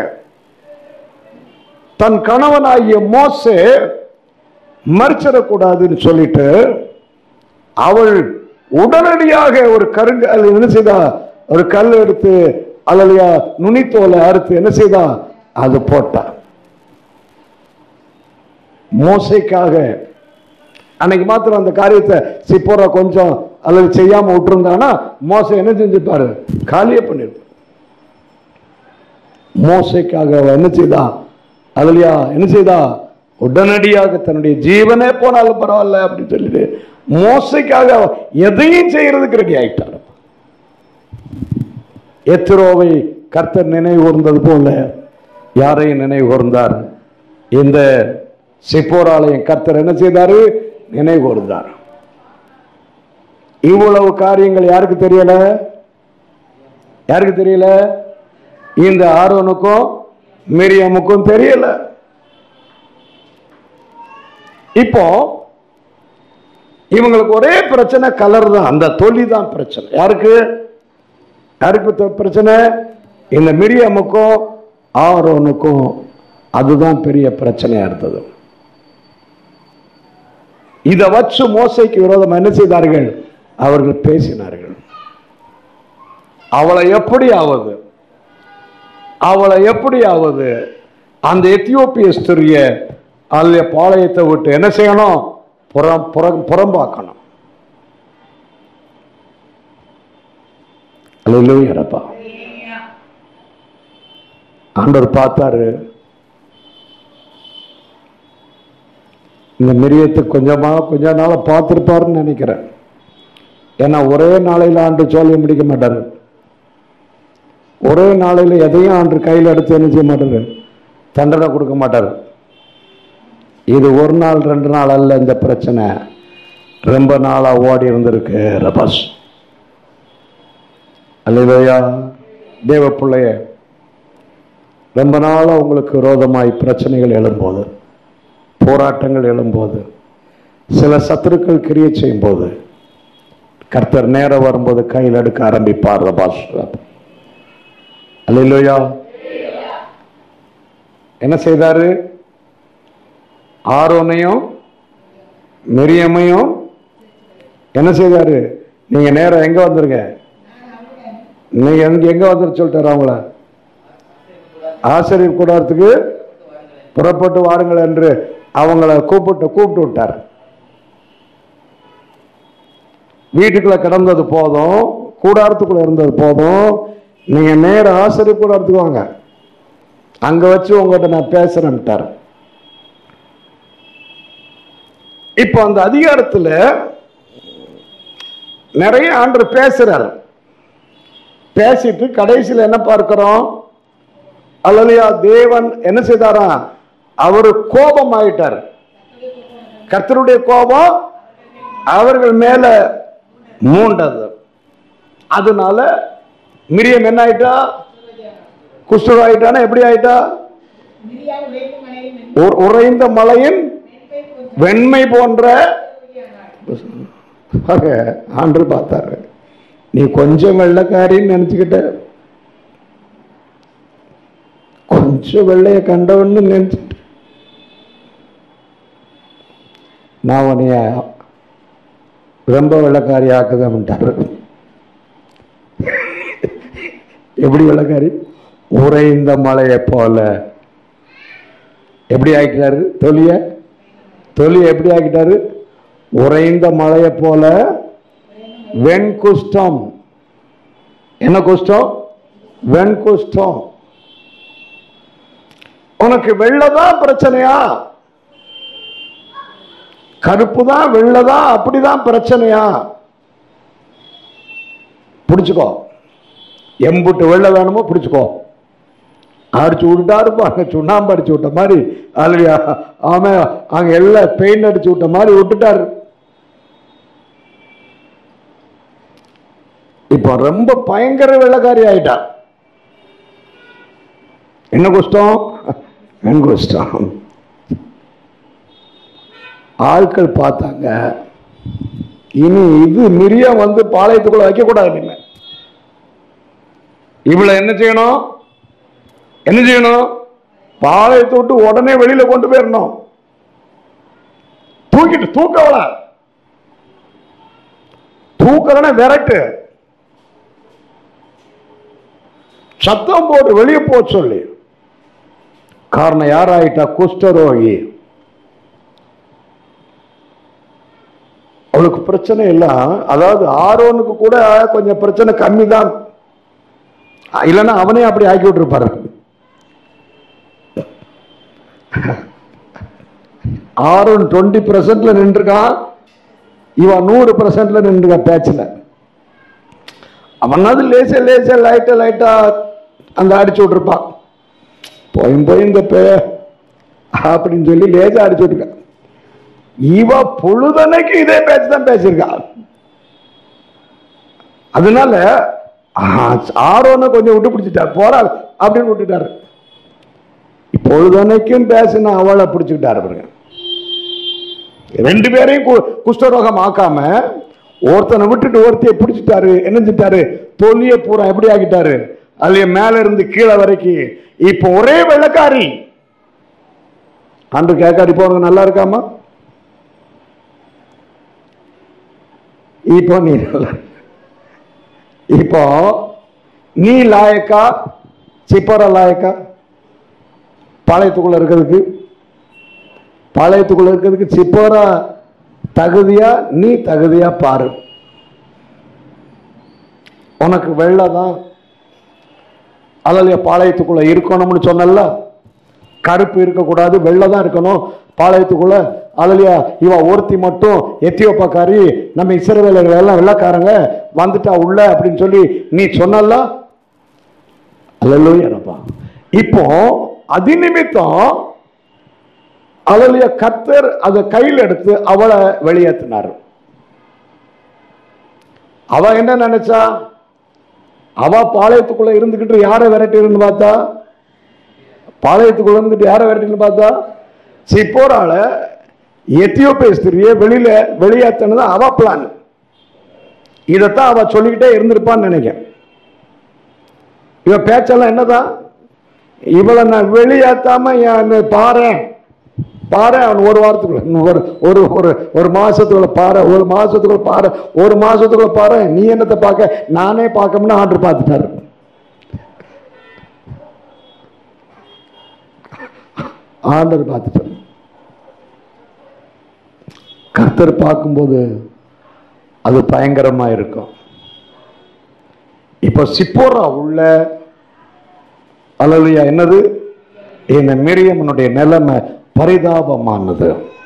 தன் கணவனாகிய மோசே மறிச்சிடக்கூடாதுன்னு சொல்லிட்டு அவள் உடனடியாக ஒரு கருங்கல் என்ன செய்தா ஒரு கல் எடுத்து அல்லையா நுனித்தோலை அறுத்து என்ன செய்தா அது போட்டா மோசைக்காக அன்னைக்கு மாத்திரம் அந்த காரியத்தை சிப்போரா கொஞ்சம் அல்லது செய்யாம விட்டுருந்தானா மோசை என்ன செஞ்சுப்பாரு காலியே பண்ணிருப்பார் மோசைக்காக அவ என்ன செய்தா அதுலயா என்ன செய்தா உடனடியாக தன்னுடைய ஜீவனே போனாலும் பரவாயில்ல அப்படின்னு சொல்லிட்டு மோசைக்காக அவ எதையும் செய்யறதுக்கு ரெடி ஆயிட்டார் எத்திரோவை கர்த்தர் நினைவு கூர்ந்தது போல யாரையும் நினைவு கூர்ந்தார் இந்த சிப்போராலயம் கர்த்தர் என்ன செய்தாரு நினைவு கூர்ந்தார் இவ்வளவு காரியங்கள் யாருக்கு தெரியல யாருக்கு தெரியல இந்த ஆரோனுக்கும் மிரியமுக்கும் தெரியல இப்போ இவங்களுக்கு ஒரே பிரச்சனை கலர் தான் அந்த தொலி தான் பிரச்சனை யாருக்கு யாருக்கு தொ- பிரச்சனை இந்த மிரியமுக்கும் ஆரோனுக்கும் அதுதான் பெரிய பிரச்சனையா இருந்தது இதை வச்சு மோசைக்கு விரோதம் என்ன செய்தார்கள் அவர்கள் பேசினார்கள் அவளை எப்படி ஆவது அவளை எப்படி ஆவது அந்த எத்தியோப்பிய ஸ்திரிய அல்ல பாளையத்தை விட்டு என்ன செய்யணும் புறம் புறம் புறம்பாக்கணும் அல்லேலூயாப்பா ஆண்டவர் பார்த்தாரு இந்த மிரியத்தை கொஞ்சமா கொஞ்ச நாள பார்த்துருப்பாருன்னு நினைக்கிறேன் ஏன்னா ஒரே நாளையில ஆண்டு சொல்லி முடிக்க மாட்டாரு ஒரே நாளையில எதையும் ஆண்டு கையில் எடுத்து என்ன செய்ய மாட்டாரு தண்டனை கொடுக்க மாட்டாரு இது ஒரு நாள் ரெண்டு நாள் அல்ல இந்த பிரச்சனை ரொம்ப நாளா ஓடி இருந்திருக்கு ரபாஸ் அல்லையா தேவ பிள்ளைய ரொம்ப நாளா உங்களுக்கு விரோதமாய் பிரச்சனைகள் எழும்போது போராட்டங்கள் எழும்போது சில சத்துருக்கள் கிரியை செய்யும் போது கர்த்தர் நேரம் வரும்போது கையில் எடுக்க ஆரம்பிப்பார் ரபாஸ் அல்லையா என்ன செய்தாரு ஆரோனையும் மிரியமையும் என்ன செய்தாரு நீங்க நேரம் எங்க வந்துருங்க நீங்க எங்க எங்க வந்துரு சொல்லிட்டாரு அவங்கள ஆசிரியர் கூடாரத்துக்கு புறப்பட்டு வாருங்கள் என்று அவங்கள கூப்பிட்டு கூப்பிட்டு விட்டார் வீட்டுக்குள்ள கிடந்தது போதும் கூடாரத்துக்குள்ள இருந்தது போதும் நீங்க நேர ஆசிரியர் கூடாரத்துக்கு வாங்க அங்க வச்சு உங்ககிட்ட நான் பேசுறேன்ட்டார் இப்போ அந்த அதிகாரத்துல நிறைய ஆண்டு பேசுறாரு பேசிட்டு கடைசியில் என்ன பார்க்கிறோம் அல்லலையா தேவன் என்ன செய்தாராம் அவரு கோபம் ஆயிட்டார் கர்த்தருடைய கோபம் அவர்கள் மேல மூண்டது அதனால மிரியம் என்ன ஆயிட்டா குஷ்டர் ஆயிட்டானா எப்படி ஆயிட்டா மிரியாள் உழைக்கும் மனையில் உ- உறைந்த மலையின் மென்பை போன்ற வெண்மை போன்ற ஆனாள். ஆக, ஆண்டு பார்த்தாரு நீ கொஞ்சம் வெள்ளைக்காரின்னு நினைச்சுக்கிட்ட கொஞ்சம் வெள்ளைய கண்டவன்னு நினைச்சுட்ட நான் உன்னைய ரொம்ப வெள்ளைக்காரி ஆக்குதான்ட்டாரு எப்படி வெள்ளைக்காரி உறைந்த மலையை போல எப்படி ஆக்கிட்டாரு தொலிய தொலிய எப்படி ஆக்கிட்டாரு உறைந்த மலையை போல வெண்குஷ்டம் என்ன குஷ்டம் வெண்குஷ்டம் உனக்கு வெள்ளதான் பிரச்சனையா கருப்பு தான் வெள்ளதான் அப்படிதான் பிரச்சனையா பிடிச்சுக்கோ எம்புட்டு வெள்ளை வேணுமோ பிடிச்சுக்கோ அடிச்சு விட்டுட்டாரு பாருங்க சுண்ணாம்பு அடிச்சு விட்ட மாதிரி ஆல்ரெடி ஆமா அங்க எல்லாம் பெயிண்ட் அடிச்சு விட்ட மாதிரி விட்டுட்டாரு இப்போ ரொம்ப பயங்கர வெள்ளக்காரி ஆயிட்டா என்ன குஷ்டம் என் குஷ்டம் ஆட்கள் பார்த்தாங்க இனி இது மிரியம் வந்து பாளையத்துக்குள்ள வைக்கக்கூடாது இனிமே இவளை என்ன செய்யணும் என்ன செய்யணும் பாளையத்தை விட்டு உடனே வெளியில கொண்டு போயிடணும் தூக்கிட்டு தூக்கவள தூக்கலன்னா விரட்டு சத்தம் போட்டு வெளியே போ சொல்லி காரணம் யாராயிட்டா குஷ்டரோகி அவளுக்கு பிரச்சனை எல்லாம் அதாவது ஆரோனுக்கு கூட கொஞ்சம் பிரச்சனை கம்மி தான் இல்லைன்னா அவனே அப்படி ஆக்கி விட்டுருப்பாரு ஆரோன் டுவெண்ட்டி பர்சன்ட்ல நின்றுருக்கான் இவன் நூறு பர்சன்ட்ல நின்றுருக்கா பேச்சில் அவனாவது லேசா லேசா லைட்டா லைட்டா அந்த அடிச்சு விட்டுருப்பான் போயும் போய் இந்த பே அப்படின்னு சொல்லி லேசா அடிச்சு விட்டுருக்கான் இவ பொழுதனைக்கு இதே பேச்சு தான் பேசியிருக்கா அதனால ஆரோனை கொஞ்சம் விட்டு பிடிச்சிட்டார் போறா அப்படின்னு விட்டுட்டாரு இப்பொழுதனைக்கும் பேசின அவளை பிடிச்சுக்கிட்டாரு பாருங்க ரெண்டு பேரையும் கு- குஷ்டரோகம் ஆக்காம ஒருத்தனை விட்டுட்டு ஒருத்தைய பிடிச்சிட்டாரு என்ன செஞ்சிட்டாரு தொல்லிய பூரா எப்படி ஆக்கிட்டாரு அதுல மேல இருந்து கீழே வரைக்கும் இப்போ ஒரே வெள்ளக்காரி அன்று கேட்காடி போறது நல்லா இருக்காமா இப்போ நீ நல்லா- இப்போ நீ லாயக்கா சிப்பர லாயக்கா பாளையத்துக்குள்ள இருக்கிறதுக்கு பாளையத்துக்குள்ள இருக்கிறதுக்கு சிப்போரா தகுதியா நீ தகுதியா பாரு உனக்கு வெள்ளை தான் அதில் பாளையத்துக்குள்ள இருக்கணும்னு சொன்னல கருப்பு இருக்கக்கூடாது வெள்ளை தான் இருக்கணும் பாளையத்துக்குள்ள அதுலயா இவ ஒருத்தி மட்டும் எத்தியோப்பாக்காரி நம்ம இஸ்ரவேலர்கள் எல்லாம் வெள்ளக்காரங்க வந்துட்டா உள்ள அப்படின்னு சொல்லி நீ சொன்னல அல்லா இப்போ அதிநிமித்தம் அவளுடைய கத்தர் அதை கையில் எடுத்து அவளை வெளியேற்றினார் அவ என்ன நினைச்சா அவ பாளையத்துக்குள்ள இருந்துகிட்டு யாரை விரட்டி இருந்து பார்த்தா பாளையத்துக்குள்ள இருந்துட்டு யாரை விரட்டின்னு பார்த்தா சிப்போரால எத்தியோப்பிய ஸ்திரியை வெளியில வெளியேற்றினது அவ பிளான் இதைத்தான் அவ சொல்லிக்கிட்டே இருந்திருப்பான்னு நினைக்கிறேன் இவ பேச்செல்லாம் என்னதான் இவளை நான் வெளியேத்தாம என் பாரு பாரு அவன் ஒரு வாரத்துக்குள்ள இன்னும் ஒரு ஒரு ஒரு ஒரு மாசத்துக்குள்ள பாரு ஒரு மாசத்துக்குள்ள பாரு ஒரு மாசத்துக்குள்ள பாரு நீ என்னத்தை பார்க்க நானே பார்க்கணும்னு ஆர்டர் பார்த்துட்டாரு ஆர்டர் பார்த்துட்டாரு கர்த்தர் பார்க்கும்போது அது பயங்கரமா இருக்கும் இப்ப சிப்போரா உள்ள அல்லையா என்னது இந்த மிரியம்மனுடைய நிலைமை பரிதாபமானது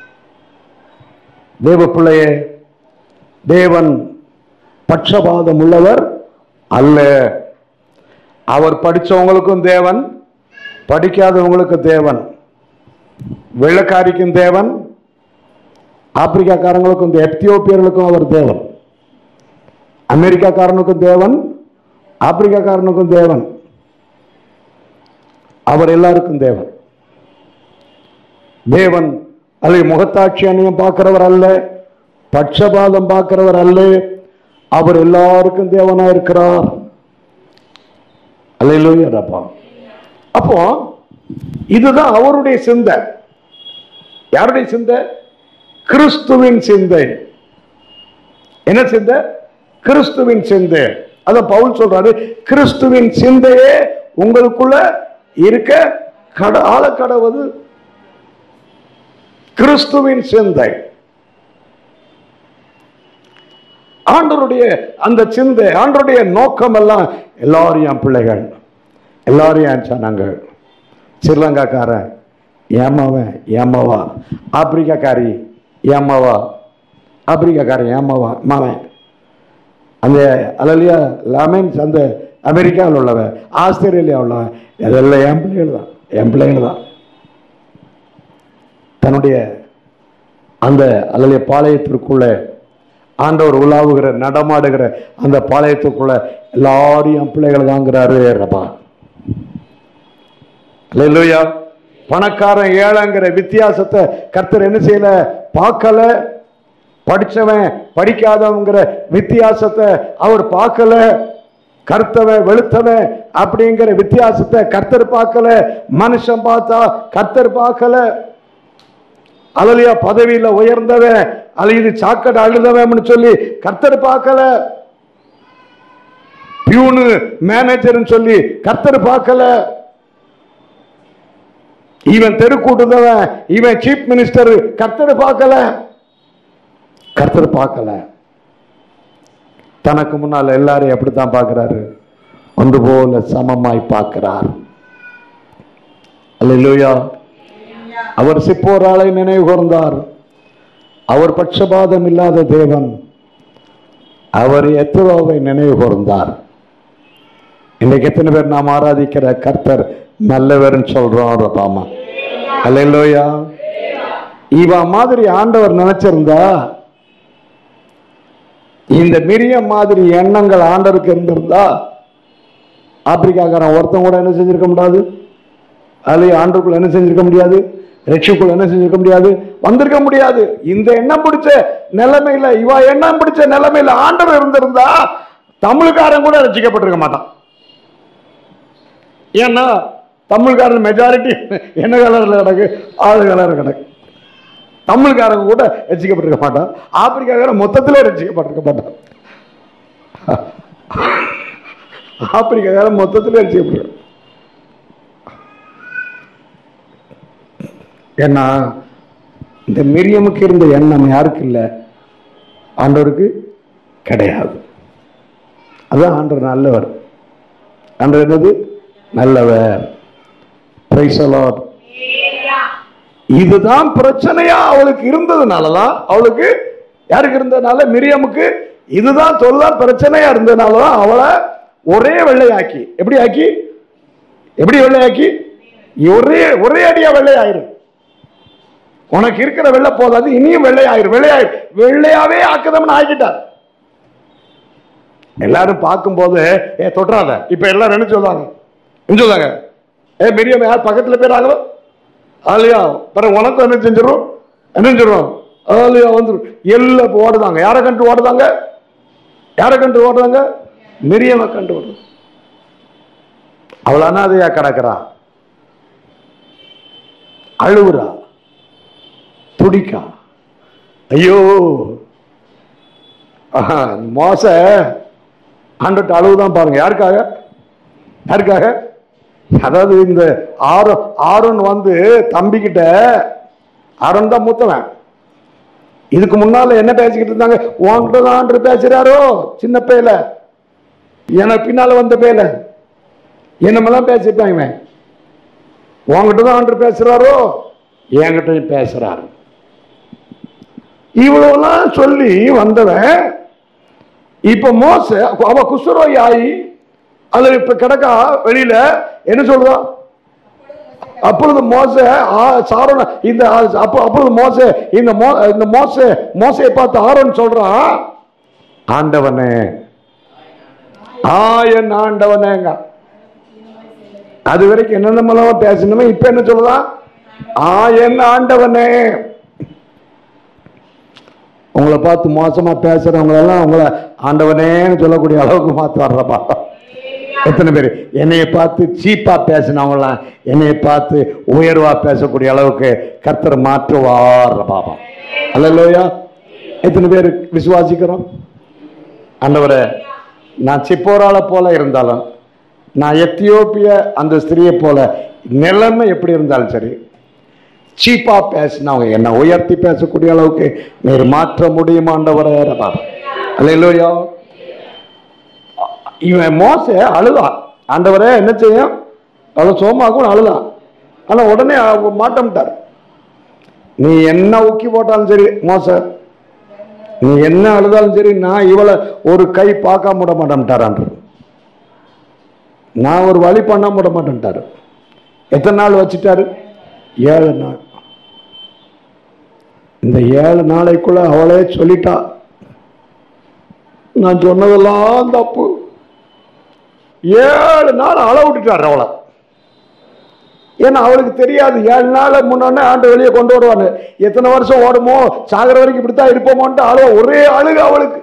தேவ பிள்ளையே தேவன் பட்சபாதம் உள்ளவர் அல்ல அவர் படிச்சவங்களுக்கும் தேவன் படிக்காதவங்களுக்கும் தேவன் வெள்ளக்காரிக்கும் தேவன் ஆப்பிரிக்காக்காரங்களுக்கும் இந்த எத்தியோப்பியர்களுக்கும் அவர் தேவன் அமெரிக்காக்காரனுக்கும் தேவன் ஆப்பிரிக்காக்காரனுக்கும் தேவன் அவர் எல்லாருக்கும் தேவன் தேவன் அல்லது முகத்தாட்சி அணியம் பார்க்கிறவர் அல்ல பட்சபாதம் பார்க்கிறவர் அல்ல அவர் எல்லாருக்கும் தேவனா இருக்கிறார் அல்லையிலோயப்பா அப்போ இதுதான் அவருடைய சிந்தை யாருடைய சிந்தை கிறிஸ்துவின் சிந்தை என்ன சிந்தை கிறிஸ்துவின் சிந்தை அத பவுல் சொல்றாரு கிறிஸ்துவின் சிந்தையே உங்களுக்குள்ள இருக்க கட ஆள கடவுது கிறிஸ்துவின் சிந்தை ஆண்டருடைய அந்த சிந்தை ஆண்டருடைய நோக்கம் எல்லாம் எல்லாரும் என் பிள்ளைகள் எல்லாரும் என் ஜனங்கள் ஸ்ரீலங்காக்காரன் ஏமாவன் ஏமாவா ஆப்பிரிக்காக்காரி ஏமாவா ஆப்பிரிக்காக்காரன் ஏமாவா மாவன் அந்த அலலியா லமென்ஸ் அந்த அமெரிக்காவில் உள்ளவன் ஆஸ்திரேலியா உள்ளவன் இதெல்லாம் என் பிள்ளைகள் தான் என் பிள்ளைகள் தான் தன்னுடைய அந்த அலலிய பாளையத்திற்குள்ள ஆண்டவர் உலாவுகிற நடமாடுகிற அந்த பாளையத்துக்குள்ள எல்லாரும் என் பிள்ளைகள் தாங்கிறாரு ரபா அல்லேலூயா பணக்காரன் ஏழைங்கிற வித்தியாசத்தை கர்த்தர் என்ன செய்யல பார்க்கல படிச்சவன் படிக்காதவங்கிற வித்தியாசத்தை அவர் பார்க்கல கருத்தவன் வெளுத்தவன் அப்படிங்கிற வித்தியாசத்தை கர்த்தர் பார்க்கல மனுஷன் பார்த்தா கர்த்தர் பார்க்கல அலலியா பதவியில உயர்ந்தவன் அல்ல இது சாக்கடை அழுதவன் சொல்லி கர்த்தர் பார்க்கல பியூனு மேனேஜர்னு சொல்லி கர்த்தர் பார்க்கல இவன் தெருக்கூட்டுதவன் இவன் சீஃப் மினிஸ்டர் கர்த்தர் பார்க்கல கர்த்தர் பார்க்கல தனக்கு முன்னால் எல்லாரும் எப்படித்தான் பார்க்கிறாரு ஒன்று போல சமமாய் பார்க்கிறார் அல்லேலூயா அவர் சிப்போராளை நினைவு கூர்ந்தார் அவர் பட்சபாதம் இல்லாத தேவன் அவர் எத்ரோவை நினைவு கூர்ந்தார் இன்னைக்கு எத்தனை பேர் நாம் ஆராதிக்கிற கர்த்தர் நல்லவர்னு சொல்றோம் பாமா அல்லையா இவ மாதிரி ஆண்டவர் நினைச்சிருந்தா இந்த மிரிய மாதிரி எண்ணங்கள் ஆண்டவருக்கு இருந்திருந்தா ஆப்பிரிக்காக்காரன் ஒருத்தன் கூட என்ன செஞ்சிருக்க முடியாது அதுலயே ஆண்டுக்குள்ள என்ன செஞ்சிருக்க முடியாது ரட்சிக்குள்ள என்ன செஞ்சிருக்க முடியாது வந்திருக்க முடியாது இந்த எண்ணம் பிடிச்ச நிலைமையில இவ எண்ணம் பிடிச்ச நிலைமையில ஆண்டவர் இருந்திருந்தா தமிழ்காரன் கூட ரசிக்கப்பட்டிருக்க மாட்டான் ஏன்னா தமிழ்காரன் மெஜாரிட்டி என்ன கலர்ல கிடக்கு ஆளு கலர் கிடக்கு தமிழ்காரங்க கூட ரசிக்கப்பட்டிருக்க மாட்டான் ஆப்பிரிக்காக்காரன் மொத்தத்திலே ரசிக்கப்பட்டிருக்க மாட்டான் ஆப்பிரிக்காக்காரன் மொத்தத்திலே ரசிக்கப்பட்டிருக்க ஏன்னா இந்த மிரியமுக்கு இருந்த எண்ணம் யாருக்கு இல்லை ஆண்டவருக்கு கிடையாது அதான் ஆண்டவர் நல்லவர் ஆண்டவர் என்னது நல்லவர் Praise the Lord. இதுதான் பிரச்சனையா அவளுக்கு இருந்ததுனாலதான் அவளுக்கு யாருக்கு இருந்ததுனால மிரியமுக்கு இதுதான் தொல்ல பிரச்சனையா இருந்ததுனாலதான் அவளை ஒரே வெள்ளையாக்கி எப்படி ஆக்கி எப்படி வெள்ளையாக்கி ஒரே ஒரே அடியா வெள்ளையாயிரும் உனக்கு இருக்கிற வெள்ளை போதாது இனியும் வெள்ளையாயிரும் வெள்ளையாயிரு வெள்ளையாவே ஆக்குதம்னு ஆக்கிட்டார் எல்லாரும் பார்க்கும்போது ஏ தொட்டுறாத இப்ப எல்லாரும் என்ன சொல்லுவாங்க என்ன சொல்லுவாங்க ஏ மிரியம் யார் பக்கத்துல போயிடாங்களோ ஆலியா பிறகு உனக்கு என்ன செஞ்சிடும் என்ன செஞ்சிடும் ஆலியா வந்துடும் எல்லாம் இப்ப ஓடுதாங்க யாரை கண்டு ஓடுதாங்க யாரை கண்டு ஓடுதாங்க மிரியமை கண்டு ஓடுது அவள் அனாதையா கிடக்குறா அழுவுறா துடிக்கா ஐயோ ஆஹா, மோச ஆண்டுட்டு அழுவுதான் பாருங்க யாருக்காக யாருக்காக அதாவது இந்த ஆரோ ஆரோன் வந்து தம்பிக்கிட்ட ஆரோன் தான் மூத்தவன் இதுக்கு முன்னால என்ன பேசிக்கிட்டு இருந்தாங்க உன்கிட்ட தான் ஆண்டு பேசுறாரோ சின்ன பேல எனக்கு பின்னால வந்த பேல என்னமெல்லாம் பேசிட்டாங்க இவன் உன்கிட்ட தான் ஆண்டு பேசுறாரோ என்கிட்டயும் பேசுறாரு இவ்வளவுலாம் சொல்லி வந்தவன் இப்ப மோச அவ குஷ்டரோகி ஆகி அதுல இப்ப கிடக்கா வெளியில என்ன சொல்றா அப்பொழுது மோச ஆ- சாரோன இந்த ஆ- அப்ப அப்பொழுது மோச இந்த மோ இந்த மோச மோசையை பார்த்து ஆரோன் சொல்றான் ஆண்டவனே ஆ என் ஆண்டவனேங்க அது வரைக்கும் என்னென்னமெல்லாம் பேசணுமே இப்ப என்ன சொல்லுதான் ஆ என் ஆண்டவனே உங்களை பார்த்து மோசமா பேசுறவங்க எல்லாம் உங்களை ஆண்டவனேன்னு சொல்லக்கூடிய அளவுக்கு மாத்து வர்றப்பா எத்தனை பேர் என்னைய பார்த்து சீப்பா பேசினவங்களாம் என்னைய பார்த்து உயர்வா பேசக்கூடிய அளவுக்கு கர்த்தர் மாற்றுவார் பாபா அல்லையா எத்தனை பேர் விசுவாசிக்கிறோம் ஆண்டவரே நான் சிப்போரால போல இருந்தாலும் நான் எத்தியோப்பிய அந்த ஸ்திரியை போல நிலைமை எப்படி இருந்தாலும் சரி சீப்பா பேசினவங்க என்ன உயர்த்தி பேசக்கூடிய அளவுக்கு நீர் மாற்ற முடியுமாண்டவரே ரபா அல்லையா இவன் மோச அழுதான் ஆண்டவரே என்ன செய்யும் அவள் சோமாக்கும் அழுதான் ஆனா உடனே அவ மாட்டமிட்டார் நீ என்ன ஊக்கி போட்டாலும் சரி மோச நீ என்ன அழுதாலும் சரி நான் இவளை ஒரு கை பார்க்காம விட மாட்டேன்ட்டார் நான் ஒரு வழி பண்ண விட மாட்டேன்ட்டாரு எத்தனை நாள் வச்சுட்டாரு ஏழு நாள் இந்த ஏழு நாளைக்குள்ள அவளே சொல்லிட்டா நான் சொன்னதெல்லாம் தப்பு ஏழு நாள் அள விட்டுட்டார் அவளை ஏன்னா அவளுக்கு தெரியாது ஏழு நாள் முன்னே ஆண்டு வெளியே கொண்டு வருவாங்க எத்தனை வருஷம் ஓடுமோ சாகர வரைக்கும் இப்படித்தான் இருப்போமோன்ட்டு அழுவ ஒரே அழுகு அவளுக்கு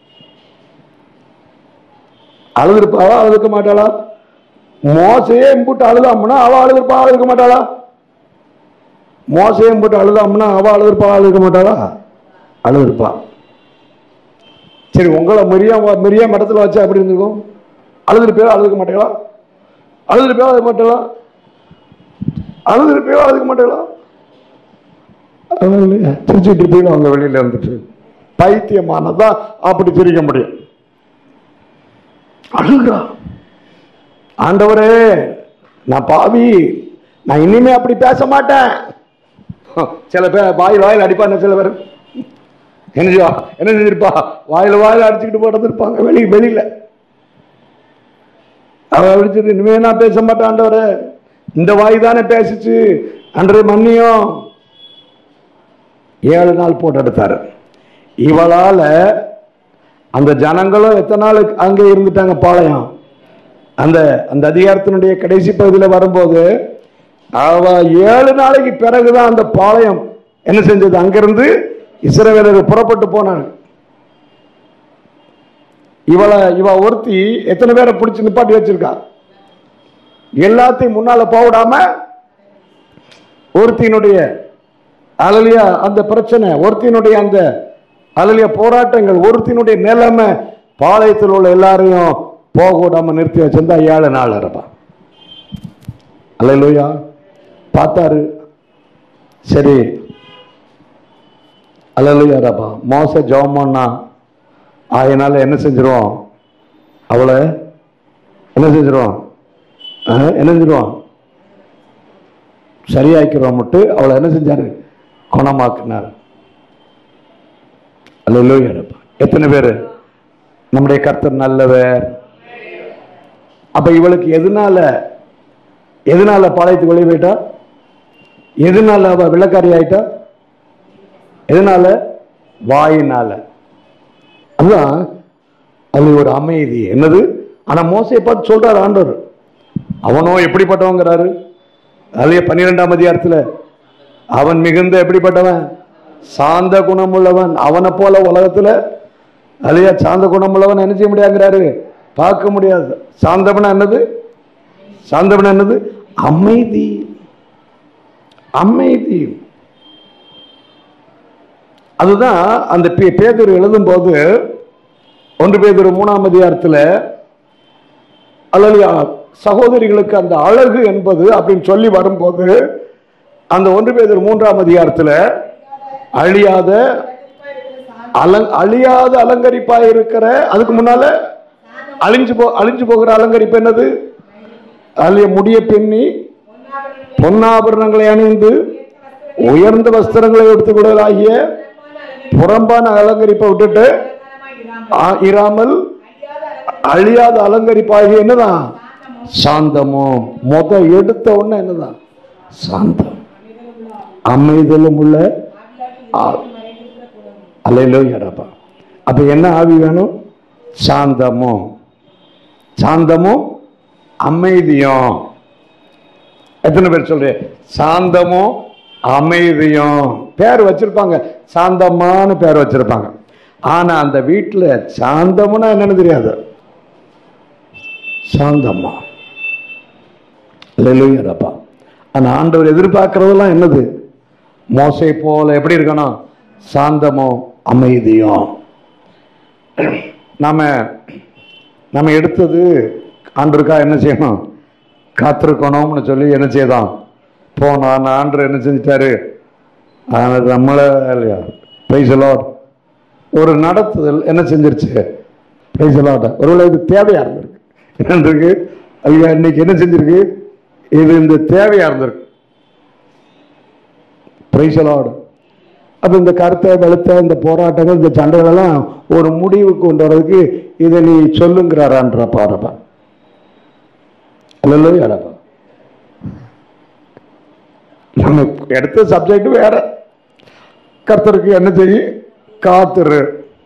அழுதுருப்பாளா அழுதுக்க மாட்டாளா மோசையே இம்புட்டு அழுதாம்னா அவ அழுதுருப்பா அழுதுக்க மாட்டாளா மோசையே இம்புட்டு அழுதாம்னா அவ அழுதுருப்பா அழுதுக்க மாட்டாளா அழுதுருப்பா சரி உங்களை மிரியாம் மிரியாம் இடத்துல வச்சா எப்படி இருந்திருக்கும் அழுதுட்டு பேரும் அழுதுக்க மாட்டீங்களா அழுதுட்டு பேரும் அழுதுக்க மாட்டீங்களா அழுதுட்டு பேரும் அழுதுக்க மாட்டீங்களா அதான் இல்லையா? சிரிச்சுட்டு இருப்பீங்க அவங்க வெளியில இருந்துட்டு பைத்தியமானதா அப்படி சிரிக்க முடியும் அழுகுறா ஆண்டவரே நான் பாவி நான் இனிமே அப்படி பேச மாட்டேன் சில பேர் வாயில் வாயில் அடிப்பாங்க சில பேர் என்ன செய்வா என்ன செஞ்சிருப்பா வாயில வாயில அடிச்சுக்கிட்டு போட்டு இருப்பாங்க வெளி வெளியில அவ அடிச்சுட்டு இனிமே நான் பேச மாட்டேன் ஆண்டவரே இந்த வாய் தானே பேசிச்சு அன்று மன்னியும் ஏழு நாள் போட்டு எடுத்தாரு இவளால அந்த ஜனங்களும் எத்தனை நாள் அங்கே இருந்துட்டாங்க பாளையம் அந்த அந்த அதிகாரத்தினுடைய கடைசி பகுதியில் வரும்போது அவ ஏழு நாளைக்கு பிறகுதான் அந்த பாளையம் என்ன செஞ்சது அங்கிருந்து இஸ்ரவேலர் புறப்பட்டு போனாங்க இவளை இவ ஒருத்தி எத்தனை பேரை பிடிச்சு நிப்பாட்டி வச்சிருக்கா எல்லாத்தையும் முன்னால போவிடாம ஒருத்தியினுடைய அலலியா அந்த பிரச்சனை ஒருத்தினுடைய அந்த அலலியா போராட்டங்கள் ஒருத்தினுடைய நிலைமை பாளையத்தில் உள்ள எல்லாரையும் போக விடாம நிறுத்தி வச்சிருந்தா ஏழு நாள் இருப்பா அல்லையா பார்த்தாரு சரி அல்லையா ரப்பா மோச ஜோமன்னா ஆகையினால என்ன செஞ்சிருவோம் அவளை என்ன செஞ்சிருவோம் ஆ, என்ன செஞ்சிருவோம் சரியாக்கிறோம் மட்டும் அவளை என்ன செஞ்சாரு குணமாக்குனார் அல்லையா ரப்பா எத்தனை பேர் நம்முடைய கர்த்தர் நல்லவர் அப்ப இவளுக்கு எதனால எதனால பாளையத்துக்கு வெளியே போயிட்டா எதனால அவ விளக்காரி ஆயிட்டா எதனால வாயினால அதுதான் அது ஒரு அமைதி என்னது ஆனா மோசையை பார்த்து சொல்றாரு ஆண்டவர் அவனோ எப்படிப்பட்டவங்கிறாரு அதுலயே பன்னிரெண்டாம் அதிகாரத்துல அவன் மிகுந்த எப்படிப்பட்டவன் சாந்த குணமுள்ளவன் அவனை போல உலகத்துல அதையா சாந்த குணமுள்ளவன் என்ன செய்ய முடியாங்கிறாரு பார்க்க முடியாது சாந்தவனா என்னது சாந்தவனா என்னது அமைதி அமைதி அதுதான் அந்த பே- பேதுரு எழுதும்போது ஒன்று பேதுரு மூணாம் அதிகாரத்தில் அல்லது சகோதரிகளுக்கு அந்த அழகு என்பது அப்படின்னு சொல்லி வரும்போது அந்த ஒன்று பேதுரு மூன்றாம் அதிகாரத்தில் அழியாத அலங் அழியாத அலங்கரிப்பாய் இருக்கிற அதுக்கு முன்னால அழிஞ்சு போ அழிஞ்சு போகிற அலங்கரிப்பு என்னது அழிய முடிய பின்னி பொன்னாபரணங்களை அணிந்து உயர்ந்த வஸ்திரங்களை எடுத்துக் கொள்ளலாகிய புறம்பான அலங்கரிப்பை விட்டுட்டு ஆ, இராமல் அழியாத அலங்கரிப்பாகிய என்னதான் சாந்தமோ முத எடுத்த உடனே என்னதான் சாந்தம் அமைதலும் உள்ள அலையிலோ யாரப்பா அப்ப என்ன ஆவி வேணும் சாந்தமும் சாந்தமும் அமைதியும் எத்தனை பேர் சொல்றேன் சாந்தமும் அமைதியும் பேர் வச்சிருப்பாங்க சாந்தம்மான்னு பேர் வச்சிருப்பாங்க ஆனா அந்த வீட்டுல சாந்தம்னா என்னன்னு தெரியாது சாந்தம்மா இல்லையாப்பா அந்த ஆண்டவர் எதிர்பார்க்கறதெல்லாம் என்னது மோசை போல எப்படி இருக்கணும் சாந்தமும் அமைதியும் நாம நம்ம எடுத்தது ஆண்டருக்கா என்ன செய்யணும் காத்திருக்கணும்னு சொல்லி என்ன செய்தோம் போனோம் அந்த ஆண்டர் என்ன செஞ்சிட்டாரு ஆனா நம்மள இல்லையா பிரைஸ் லார்ட் ஒரு நடத்துதல் என்ன செஞ்சிருச்சு பிரைஸ் லார்ட் ஒருவேளை இது தேவையா இருந்திருக்கு என்ன இருக்கு ஐயா இன்னைக்கு என்ன செஞ்சிருக்கு இது இந்த தேவையா இருந்திருக்கு பிரைஸ் லார்ட் அப்ப இந்த கருத்தை வெளுத்த இந்த போராட்டங்கள் இந்த சண்டைகள் எல்லாம் ஒரு முடிவுக்கு கொண்டு வர்றதுக்கு இதை நீ சொல்லுங்கிறாரான்ற பாருப்பா அல்ல யாரப்பா நம்ம எடுத்த சப்ஜெக்ட் வேற கர்த்தருக்கு என்ன செய்யும் காத்துரு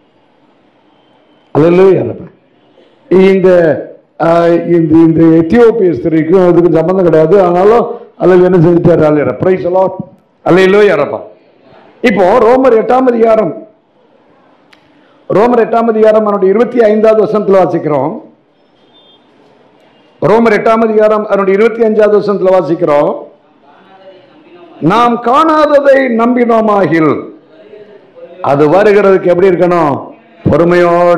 அல்ல யாரப்பா இந்த ஆஹ், இந்த இந்த எத்தியோப்பிய ஸ்திரிக்கும் அதுக்கு சம்பந்தம் கிடையாது ஆனாலும் அல்லது என்ன செஞ்சுட்டாரு அல்ல பிரைஸ் எல்லாம் அல்ல யாரப்பா இப்போ ரோமர் எட்டாம் அதிகாரம் ரோமர் எட்டாம் அதிகாரம் அவனுடைய இருபத்தி ஐந்தாவது வசனத்துல வாசிக்கிறோம் ரோமர் எட்டாம் அதிகாரம் அவனுடைய இருபத்தி அஞ்சாவது வசனத்துல வாசிக்கிறோம் நாம் காணாததை நம்பினோமாகில் அது வருகிறதுக்கு எப்படி இருக்கணும் பொறுமையோட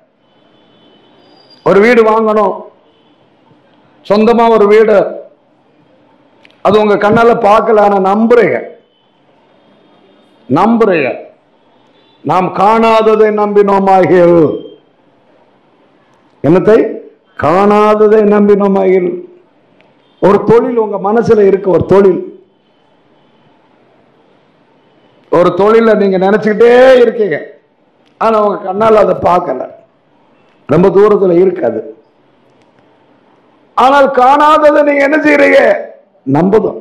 ஒரு வீடு வாங்கணும் சொந்தமா ஒரு வீடு அது உங்க கண்ணால பார்க்கல ஆனா நம்புறீங்க நம்புறீங்க நாம் காணாததை நம்பினோமாகில் என்னத்தை காணாததை நம்பினோமாகில் ஒரு தொழில் உங்க மனசுல இருக்கு ஒரு தொழில் ஒரு தொழில நீங்க நினைச்சுக்கிட்டே இருக்கீங்க ஆனா உங்க கண்ணால் அதை பார்க்கல ரொம்ப தூரத்துல இருக்காது ஆனால் காணாததை நீங்க என்ன செய்யறீங்க நம்புதோம்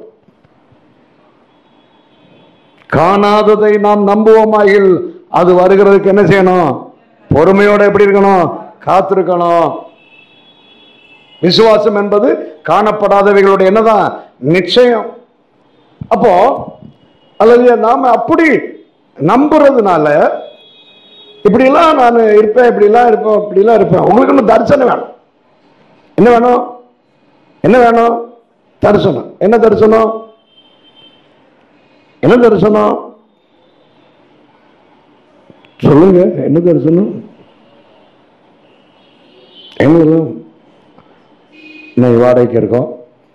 காணாததை நாம் நம்புவோமாகில் அது வருகிறதுக்கு என்ன செய்யணும் பொறுமையோட எப்படி இருக்கணும் காத்திருக்கணும் விசுவாசம் என்பது காணப்படாதவைகளுடைய என்னதான் நிச்சயம் அப்போ அல்லது நாம அப்படி நம்புறதுனால இப்படிலாம் நான் இருப்பேன் இப்படிலாம் இருப்பேன் இப்படிலாம் இருப்பேன் உங்களுக்கு இன்னும் தரிசனம் வேணும் என்ன வேணும் என்ன வேணும் தரிசனம் என்ன தரிசனம் என்ன தரிசனம் சொல்லுங்க என்ன தரிசனம் எங்களும் இன்னைக்கு வாடகைக்கு இருக்கோம்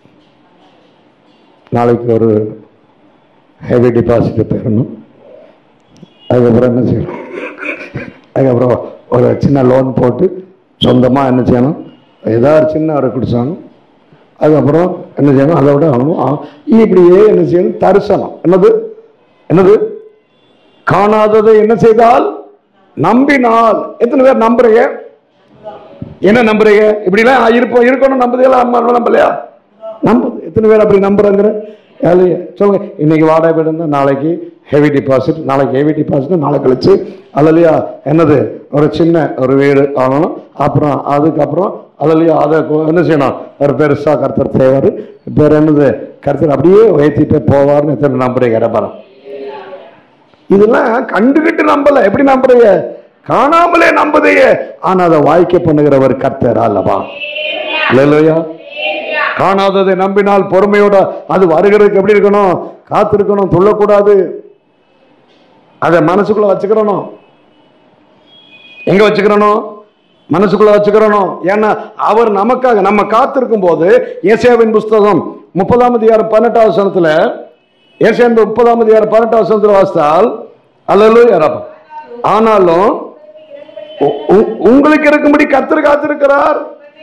நாளைக்கு ஒரு ஹெவி டெபாசிட் போயிடணும் அதுக்கப்புறம் என்ன செய்யணும் அதுக்கப்புறம் ஒரு சின்ன லோன் போட்டு சொந்தமாக என்ன செய்யணும் ஏதாவது சின்ன ஒரு குடிச்சாலும் அதுக்கப்புறம் என்ன செய்யணும் அதை விட ஆகணும் ஆ, இப்படியே என்ன செய்யணும் தரிசனம் என்னது என்னது காணாததை என்ன செய்தால் நம்பினால் எத்தனை பேர் நம்புறீங்க என்ன நம்புறீங்க இப்படிலாம் இருப்போம் இருக்கணும் நம்புதீங்களா அம்மா நம்பலையா நம்புது எத்தனை பேர் அப்படி நம்புறாங்கிற வேலையை சொல்லுங்க இன்னைக்கு வாடகை வீடு இருந்தா நாளைக்கு ஹெவி டிபாசிட் நாளைக்கு ஹெவி டிபாசிட் நாளை கழிச்சு அதுலையா என்னது ஒரு சின்ன ஒரு வீடு ஆகணும் அப்புறம் அதுக்கப்புறம் அதுலையா அதை கொ- என்ன செய்யணும் ஒரு பெருசா கருத்தர் செய்வார் பேர் என்னது கருத்தர் அப்படியே உயர்த்திட்டு போவார்னு எத்தனை நம்புறீங்க ரப்பரம் இதெல்லாம் கண்டுகிட்டு நம்பல எப்படி நம்புறீங்க காணாமலே நம்புதையே ஆனா அதை வாய்க்க பண்ணுகிறவர் கர்த்தர் அல்லவா இல்லையா காணாததை நம்பினால் பொறுமையோட அது வருகிறதுக்கு எப்படி இருக்கணும் காத்திருக்கணும் துள்ளக்கூடாது அதை மனசுக்குள்ள வச்சுக்கிறணும் எங்க வச்சுக்கிறணும் மனசுக்குள்ள வச்சுக்கிறணும் ஏன்னா அவர் நமக்காக நம்ம காத்திருக்கும் போது ஏசியாவின் புஸ்தகம் முப்பதாம் அதிகாரம் பதினெட்டாவது வசனத்துல ஏசியாவின் முப்பதாம் அதிகாரம் பதினெட்டாவது வசனத்துல வாசித்தால் அல்லது ஆனாலும் உ- உ- உங்களுக்கு இருக்கும்படி கத்தர் காத்திருக்கிறார்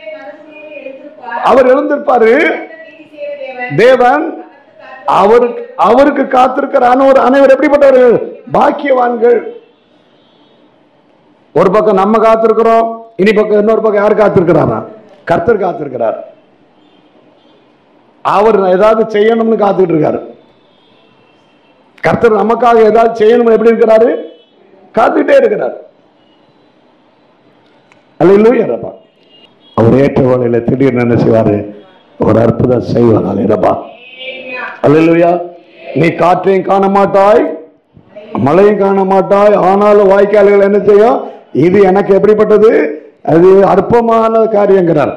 அவர் எழுந்திருப்பாரு தேவன் அவருக்கு அவருக்கு காத்திருக்கிற அனைவர் அனைவர் எப்படிப்பட்டவர்கள் பாக்கியவான்கள் ஒரு பக்கம் நம்ம காத்திருக்கிறோம் இனி பக்கம் இன்னொரு பக்கம் யார் காத்திருக்கிறாரா கர்த்தர் காத்திருக்கிறார் அவர் ஏதாவது செய்யணும்னு காத்துக்கிட்டு இருக்காரு கர்த்தர் நமக்காக ஏதாவது செய்யணும்னு எப்படி இருக்கிறாரு காத்துக்கிட்டே இருக்கிறார் அல்ல அவர் ஏற்ற வேலையில திடீர்னு என்ன செய்வாரு ஒரு அற்புதம் செய்வார் அல்லப்பா அல்லா நீ காற்றையும் காண மாட்டாய் மழையும் காண மாட்டாய் ஆனாலும் வாய்க்கால்கள் என்ன செய்யும் இது எனக்கு எப்படிப்பட்டது அது அற்பமான காரியங்கிறார்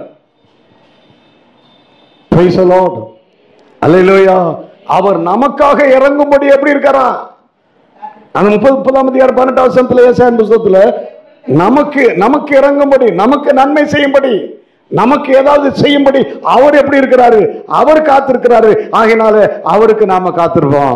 Praise the Lord. அல்லேலூயா அவர் நமக்காக இறங்கும்படி எப்படி இருக்கிறா அந்த முப்பது முப்பதாம் அதிகாரம் பதினெட்டாம் வருஷத்துல ஏசாயன் புஸ்தகத்துல நமக்கு நமக்கு இறங்கும்படி நமக்கு நன்மை செய்யும்படி நமக்கு ஏதாவது செய்யும்படி அவர் எப்படி இருக்கிறாரு அவர் காத்திருக்கிறாரு ஆகினால அவருக்கு நாம காத்திருப்போம்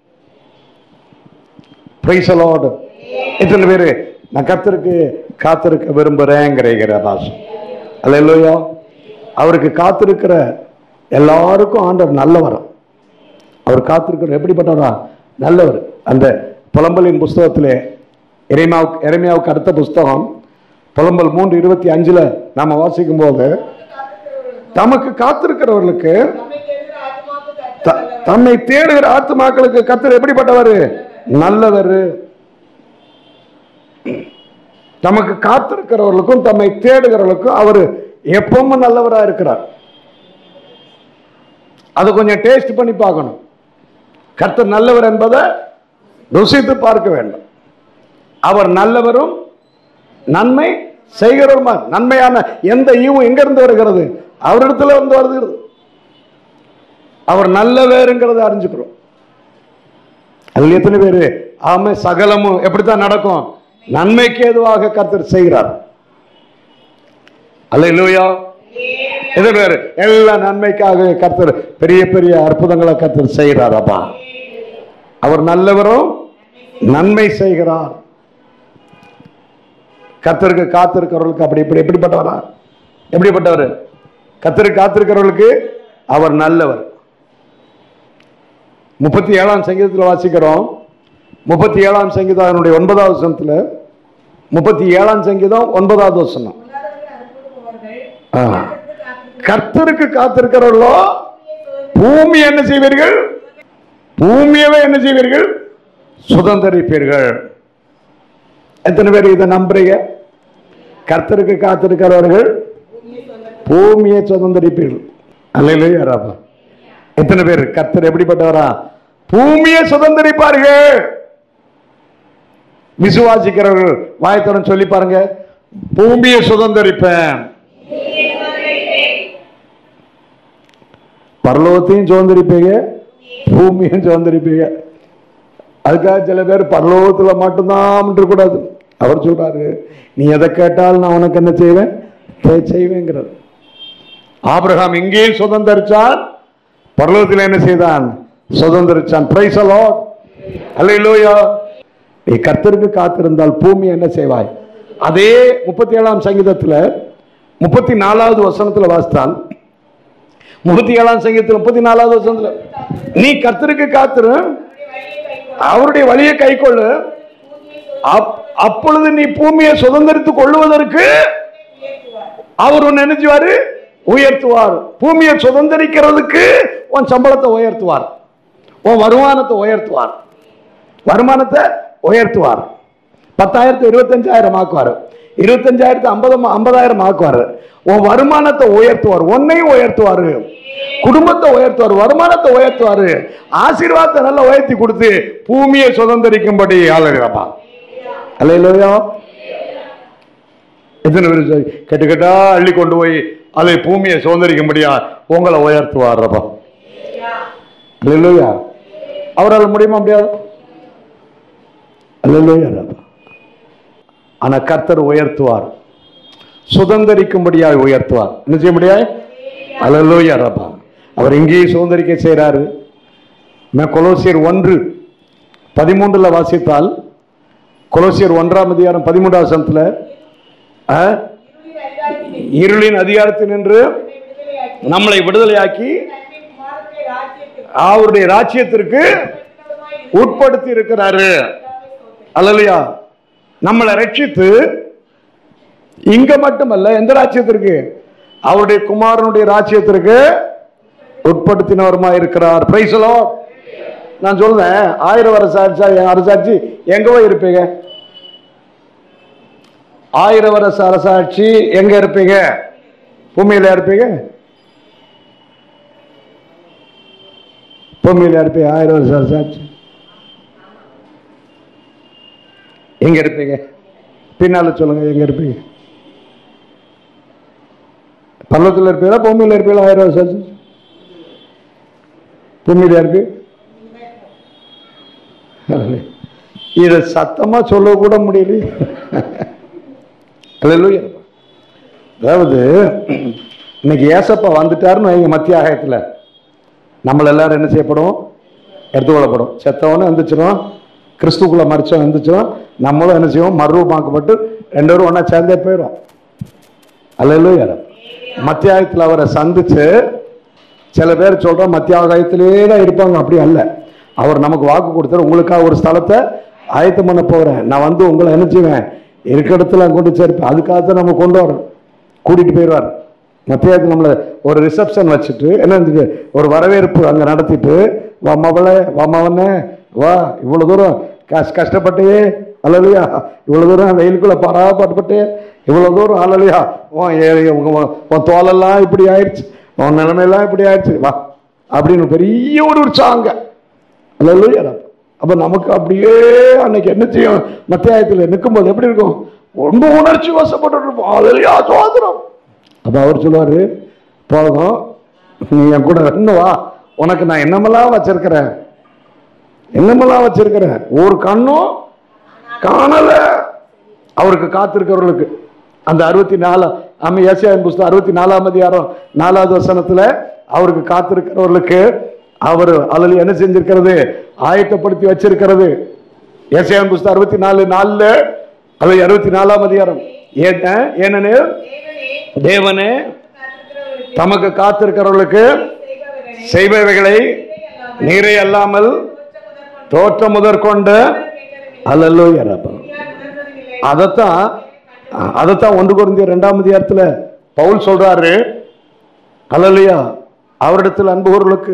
பிரைஸ் லார்ட் எத்தனை பேரு நான் கர்த்தருக்கு காத்திருக்க விரும்புறேங்கிற பாஸ் அல்லையா அவருக்கு காத்திருக்கிற எல்லாருக்கும் ஆண்டவர் நல்லவர் அவர் காத்திருக்கிற எப்படிப்பட்டவரா நல்லவர் அந்த புலம்பலின் புஸ்தகத்திலே எரேமியாவுக்கு எரேமியாவுக்கு அடுத்த புஸ்தகம் புலம்பல் மூன்று இருபத்தி அஞ்சுல நாம வாசிக்கும் போது தமக்கு காத்திருக்கிறவர்களுக்கு த- தம்மை தேடுகிற ஆத்துமாக்களுக்கு கத்தர் எப்படிப்பட்டவர் நல்லவர் தமக்கு காத்திருக்கிறவர்களுக்கும் தம்மை தேடுகிறவர்களுக்கும் அவர் எப்பவும் நல்லவரா இருக்கிறார் அதை கொஞ்சம் டேஸ்ட் பண்ணி பார்க்கணும் கர்த்தர் நல்லவர் என்பதை ருசித்து பார்க்க வேண்டும் அவர் நல்லவரும் நன்மை செய்கிறவருமா நன்மையான எந்த ஈவும் எங்கிருந்து வருகிறது அவரிடத்துல இருந்து வருகிறது அவர் நல்லவருங்கிறத அறிஞ்சுக்கிறோம் அதில் எத்தனை பேரு ஆமை சகலமும் எப்படித்தான் நடக்கும் நன்மைக்கு ஏதுவாக கர்த்தர் செய்கிறார் அல்ல இல்லையா எத்தனை பேரு எல்லா நன்மைக்காக கர்த்தர் பெரிய பெரிய அற்புதங்களை கர்த்தர் செய்கிறார் அப்பா அவர் நல்லவரும் நன்மை செய்கிறார் கர்த்தருக்கு காத்திருக்கிறவர்களுக்கு அப்படி இப்படி எப்படிப்பட்டவரா எப்படிப்பட்டவர் கர்த்தருக்கு காத்திருக்கிறவர்களுக்கு அவர் நல்லவர் முப்பத்தி ஏழாம் சங்கீதத்தில் வாசிக்கிறோம் முப்பத்தி ஏழாம் சங்கீதம் அதனுடைய ஒன்பதாவது வசனத்துல முப்பத்தி ஏழாம் சங்கீதம் ஒன்பதாவது வசனம் ஆ. கர்த்தருக்கு காத்திருக்கிறவர்களோ பூமி என்ன செய்வீர்கள் பூமியவே என்ன செய்வீர்கள் சுதந்திரிப்பீர்கள் எத்தனை பேர் இதை நம்புறீங்க கர்த்தருக்கு காத்திருக்கிறவர்கள் பூமியை சுதந்திரிப்பீர்கள் அல்லையா ராபா எத்தனை பேர் கர்த்தர் எப்படிப்பட்டவரா பூமியை சுதந்திரிப்பார்கள் விசுவாசிக்கிறவர்கள் வாயத்துடன் சொல்லி பாருங்க பூமியை சுதந்திரிப்பேன் பரலோகத்தையும் சுதந்திரிப்பீங்க பூமியும் சுதந்திரிப்பீங்க அதுக்காக சில பேர் பரலோகத்துல மட்டும்தான் கூடாது அவர் சொல்றாரு நீ எதை கேட்டாலும் நான் உனக்கு என்ன செய்வேன் அதை செய்வேங்கிறார் ஆபிரகாம் இங்கேயும் சுதந்திரிச்சான் பரலோகத்தில் என்ன செய்தான் சுதந்திரிச்சான் பிரைஸ் அலாட் அல்லையிலோயா நீ கர்த்தருக்கு காத்திருந்தால் பூமி என்ன செய்வாய் அதே முப்பத்தி ஏழாம் சங்கீதத்துல முப்பத்தி நாலாவது வசனத்துல வாசித்தால் முப்பத்தி ஏழாம் சங்கீதத்தில் முப்பத்தி நாலாவது வசனத்துல நீ கர்த்தருக்கு காத்திரு அவருடைய வழியை கைக்கொள்ளு அப்- அப்பொழுது நீ பூமியை சுதந்திரித்துக் கொள்ளுவதற்கு அவர் உன்னை நினைச்சுவாரு உயர்த்துவார் பூமியை சுதந்திரிக்கிறதுக்கு உன் சம்பளத்தை உயர்த்துவார் உன் வருமானத்தை உயர்த்துவார் வருமானத்தை உயர்த்துவார் பத்தாயிரத்து இருபத்தஞ்சாயிரம் ஆக்குவார் இருபத்தஞ்சாயிரத்து ஐம்பது ஐம்பதாயிரம் ஆக்குவார் உன் வருமானத்தை உயர்த்துவார் உன்னையும் உயர்த்துவார் குடும்பத்தை உயர்த்துவார் வருமானத்தை உயர்த்துவார் ஆசீர்வாதத்தை நல்லா உயர்த்தி கொடுத்து பூமியை சுதந்திரிக்கும்படி ஆளுகிறப்பா அல்லையா எத்தனை பேர் சொல்லி, கெட்டு கெட்டா அள்ளி கொண்டு போய் அதை பூமியை சுதந்திரிக்கும்படியா உங்களை உயர்த்துவார்ப்பா அல்லையா அவரால் முடியுமா முடியாது அல்லையா ஆனா கர்த்தர் உயர்த்துவார் சுதந்திரிக்கும்படியாய் உயர்த்துவார் என்ன செய்ய முடியாது அல்லையா ரப்பா அவர் இங்கேயும் சுதந்திரிக்க செய்றாரு நான் கொலோசியர் ஒன்று பதிமூன்றுல வாசித்தால் கொலோசியர் ஒன்றாம் அதிகாரம் பதிமூன்றாம் வசனத்துல ஆ? இருளின் அதிகாரத்தில் நின்று நம்மளை விடுதலையாக்கி அவருடைய ராஜ்யத்திற்கு உட்படுத்தி இருக்கிறாரு அல்லலையா நம்மளை ரட்சித்து இங்க மட்டுமல்ல எந்த ராஜ்யத்திற்கு அவருடைய குமாரனுடைய ராஜ்யத்திற்கு உட்படுத்தினவருமா இருக்கிறார் பிரைசலோ நான் சொல்றேன் ஆயிரம் வருஷ அரசா- அரசாட்சி எங்க போய் இருப்பீங்க ஆயிரம் வருஷ அரசாட்சி எங்க இருப்பீங்க பூமியில இருப்பீங்க பூமியில இருப்பீங்க ஆயிரம் வருஷ அரசாட்சி எங்க இருப்பீங்க பின்னால சொல்லுங்க எங்க இருப்பீங்க பள்ளத்தில் இருப்பீங்களா பூமியில இருப்பீங்களா ஆயிரம் வருஷம் ஆச்சு பூமியில இருக்கு இதை சத்தமா சொல்ல கூட முடியலையே அல்லேலூயா. அதாவது இன்னைக்கு ஏசப்பா வந்துட்டாருன்னு வைங்க மத்திய ஆகாயத்தில் நம்மள எல்லாரும் என்ன செய்யப்படும் எடுத்துக்கொள்ளப்படும் செத்தவனும் எந்திரிச்சிடும் கிறிஸ்துக்குள்ள மறிச்சவன் எந்திரிச்சிடும் நம்மளும் என்ன செய்வோம் மறுரூபமாக்கப்பட்டு ரெண்டு பேரும் ஒன்றா சேர்ந்தே போயிடும் அல்லையிலூயா மத்திய ஆயத்தில் அவரை சந்திச்சு சில பேர் சொல்றோம் மத்திய ஆகாயத்திலே தான் இருப்பாங்க அப்படி அல்ல அவர் நமக்கு வாக்கு கொடுத்தாரு உங்களுக்காக ஒரு ஸ்தலத்தை ஆயத்தம் பண்ண போறேன் நான் வந்து உங்களை என்ன செய்வேன் இருக்க இடத்துல கொண்டு சேர்ப்பேன் அதுக்காக தான் நம்ம கொண்டு வரோம் கூட்டிட்டு போயிடுவார் மத்தியாயத்தில் நம்மளை ஒரு ரிசப்ஷன் வச்சுட்டு என்ன இருந்துச்சு ஒரு வரவேற்பு அங்கே நடத்திட்டு வா மவளே வா மவனே வா இவ்வளோ தூரம் கஷ் கஷ்டப்பட்டே அல்லலையா இவ்வளோ தூரம் வெயிலுக்குள்ள பராபட்டுப்பட்டு இவ்வளோ தூரம் அல்லலையா உன் ஏ- உன் உன் தோலெல்லாம் இப்படி ஆயிடுச்சு உன் நிலைமையெல்லாம் இப்படி ஆயிடுச்சு வா அப்படின்னு பெரிய ஒரு உற்சாகங்க அல்லையா அப்ப நமக்கு அப்படியே அன்னைக்கு என்ன செய்யும் மத்தியாயத்தில் நிற்கும்போது எப்படி இருக்கும் ரொம்ப உணர்ச்சி வசப்பட்டு இருப்போம் அல்லையா சுவாதிரம் அப்ப அவர் சொல்லுவாரு போதும் நீ என் கூட இன்னும் வா உனக்கு நான் என்னமெல்லாம் வச்சிருக்கிறேன் என்னமெல்லாம் வச்சிருக்கிறேன் ஒரு கண்ணும் காணல அவருக்கு காத்திருக்கிறவர்களுக்கு அந்த அறுபத்தி நாலு ஆமா ஏசியாவின் புஸ்தகம் அறுபத்தி நாலாம் அதிகாரம் நாலாவது வசனத்துல அவருக்கு காத்திருக்கிறவர்களுக்கு அவர் அதில் என்ன செஞ்சிருக்கிறது ஆயத்தப்படுத்தி வச்சிருக்கிறது ஏசியாவின் புஸ்தகம் அறுபத்தி நாலு நாலுல அது அறுபத்தி நாலாம் அதிகாரம் ஏன் ஏனெனில் தேவனே தமக்கு காத்திருக்கிறவர்களுக்கு செய்பவைகளை நீரை அல்லாமல் தோற்றம் முதற்கொண்டு அல்லல்லோ இறப்பம் அதைத்தான் அதைத்தான் ஒன்று குறைந்த இரண்டாம் அதிகாரத்துல பவுல் சொல்றாரு அல்லலையா அவரிடத்தில் அன்புகர்களுக்கு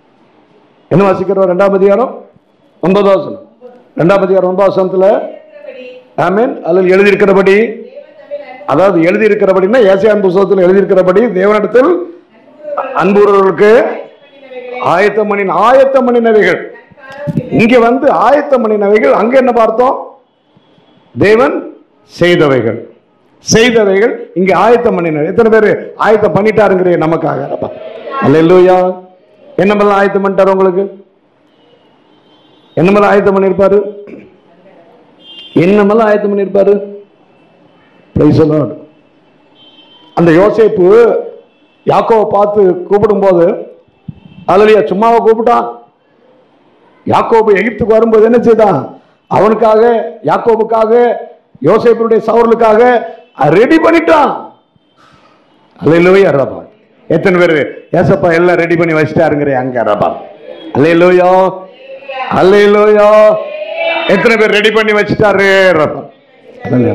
என்ன வாசிக்கிறோம் ரெண்டாம் அதிகாரம் ஒன்பதாம் வசனம் ரெண்டாம் அதிகாரம் ஒன்பதாம் வசனத்துல ஆமென் அதில் எழுதியிருக்கிறபடி அதாவது எழுதி இருக்கிறபடினா ஏசியான் புஸ்தகத்தில் எழுதியிருக்கிறபடி தேவனிடத்தில் அன்புறவர்களுக்கு ஆயத்த மணின் ஆயத்த மணினவைகள் இங்க வந்து ஆயத்த மணினவைகள் அங்க என்ன பார்த்தோம் தேவன் செய்தவைகள் செய்தவைகள் இங்க ஆயத்தம் பண்ணினார் எத்தனை பேர் ஆயத்தம் பண்ணிட்டாருங்கிறே நமக்காக அல்லேலூயா என்னமெல்லாம் ஆயத்தம் பண்ணிட்டாரு உங்களுக்கு என்னமெல்லாம் ஆயத்தம் பண்ணியிருப்பாரு என்னமெல்லாம் ஆயத்தம் பண்ணியிருப்பாரு Praise the Lord. அந்த யோசேப்பு யாக்கோவை பார்த்து கூப்பிடும்போது அல்லையா சும்மாவை கூப்பிட்டான் யாக்கோபு எகிப்துக்கு வரும்போது என்ன செய்தான் அவனுக்காக யாக்கோபுக்காக யோசேப்பினுடைய சவர்களுக்காக ரெடி பண்ணிட்டான் அல்லையிலோயா ரபா எத்தனை பேர் ஏசப்பா எல்லாம் ரெடி பண்ணி வச்சிட்டாருங்கிற அங்க ரபா அல்லையிலோயா அல்லையிலோயா எத்தனை பேர் ரெடி பண்ணி வச்சிட்டாரு ரபா அல்லேலூயா.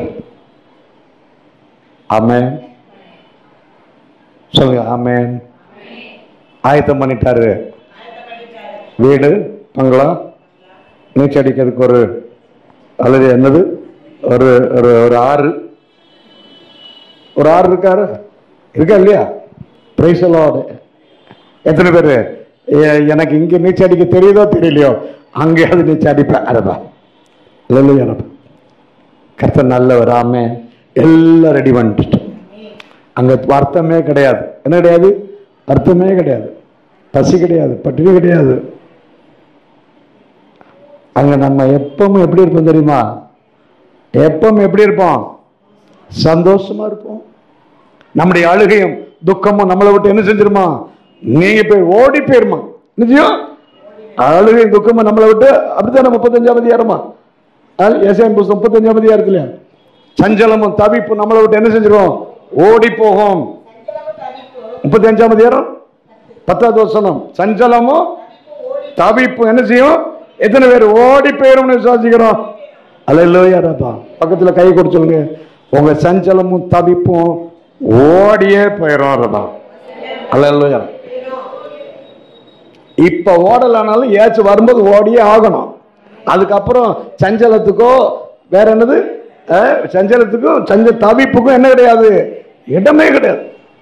ஆமென் சொல்லுங்க ஆமென் ஆயத்தம் பண்ணிட்டாரு வீடு பங்களா நீச்சல் அடிக்கிறதுக்கு ஒரு அல்லது என்னது ஒரு ஒரு ஒரு ஆறு ஒரு ஆறு இருக்காரு இருக்கா இல்லையா பிரைசலோடு எத்தனை பேர் எனக்கு இங்க நீச்சல் அடிக்க தெரியுதோ தெரியலையோ அங்கேயாவது நீச்சல் அடிப்பேன் அதுதான் இல்லையா கர்த்தர் நல்லவர் ஆமே எல்லாம் ரெடி பண்ணிட்டு அங்க அர்த்தமே கிடையாது என்ன கிடையாது அர்த்தமே கிடையாது பசி கிடையாது பட்டினி கிடையாது அங்க நம்ம எப்பவும் எப்படி இருப்போம் தெரியுமா எப்பவும் எப்படி இருப்போம் சந்தோஷமா இருப்போம் நம்முடைய அழுகையும் துக்கமும் நம்மளை விட்டு என்ன செஞ்சிருமா நீங்க போய் ஓடி போயிருமா நிச்சயம் அழுகையும் துக்கமும் நம்மளை விட்டு அப்படித்தானே முப்பத்தஞ்சாம் அதிகாரமா ஏசாயம் புஸ்தகம் முப்பத்தஞ்சாம் அதிகாரத்துல இல்லையா சஞ்சலமும் தவிப்பும் நம்மளை விட்டு என்ன செஞ்சிருவோம் ஓடி போகும் முப்பத்தி அஞ்சாம் அதிகாரம் பத்தாவது வசனம் சஞ்சலமும் தவிப்பு என்ன செய்யும் எத்தனை பேர் ஓடி போயிரும்னு விசுவாசிக்கிறோம் அல்லையா பக்கத்துல கை கொடுத்து சொல்லுங்க உங்க சஞ்சலமும் தவிப்பும் ஓடியே போயிடும் ரபா அல்லையா இப்ப ஓடலானாலும் ஏச்சு வரும்போது ஓடியே ஆகணும் அதுக்கப்புறம் சஞ்சலத்துக்கோ வேற என்னது அஹ், சஞ்சலத்துக்கும் சஞ்ச தவிப்புக்கும் என்ன கிடையாது இடமே கிடையாது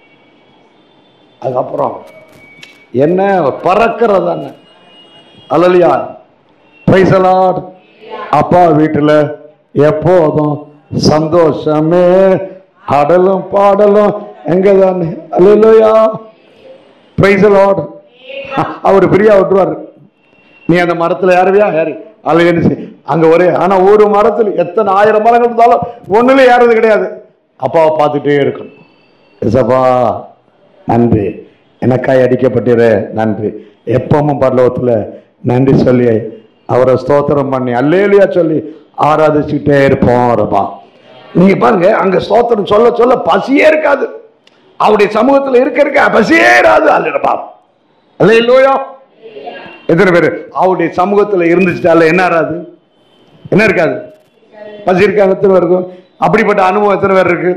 அதுக்கப்புறம் என்ன பறக்கிறது தானே அல்லலியா பிரைசலாட் அப்பா வீட்டில் எப்போதும் சந்தோஷமே ஆடலும் பாடலும் எங்க தானே அல்லையா பிரைசலாட் அவர் ஃப்ரீயா விட்டுருவாரு நீ அந்த மரத்துல ஏறுவியா ஏறி அல்ல என்ன செய் அங்க ஒரே ஆனா ஒரு மரத்துல எத்தனை ஆயிரம் மரங்கள் இருந்தாலும் ஒண்ணுல ஏறது கிடையாது அப்பாவை பார்த்துட்டே இருக்கணும் எசப்பா நன்றி எனக்காய் அடிக்கப்பட்டிரு நன்றி எப்பவும் பரலோகத்துல நன்றி சொல்லி அவரை ஸ்தோத்திரம் பண்ணி அல்லேலியா சொல்லி ஆராதிச்சுட்டே இருப்போம் ரபா நீங்க பாருங்க அங்க ஸ்தோத்திரம் சொல்ல சொல்ல பசியே இருக்காது அவருடைய சமூகத்துல இருக்க இருக்க பசியே இராது அல்லப்பா அல்லையா எத்தனை பேர் அவருடைய சமூகத்துல இருந்துச்சுட்டால என்ன ஆறாது என்ன இருக்காது பசி இருக்காங்க எத்தனை பேர் இருக்கும் அப்படிப்பட்ட அனுபவம் எத்தனை பேர் இருக்கு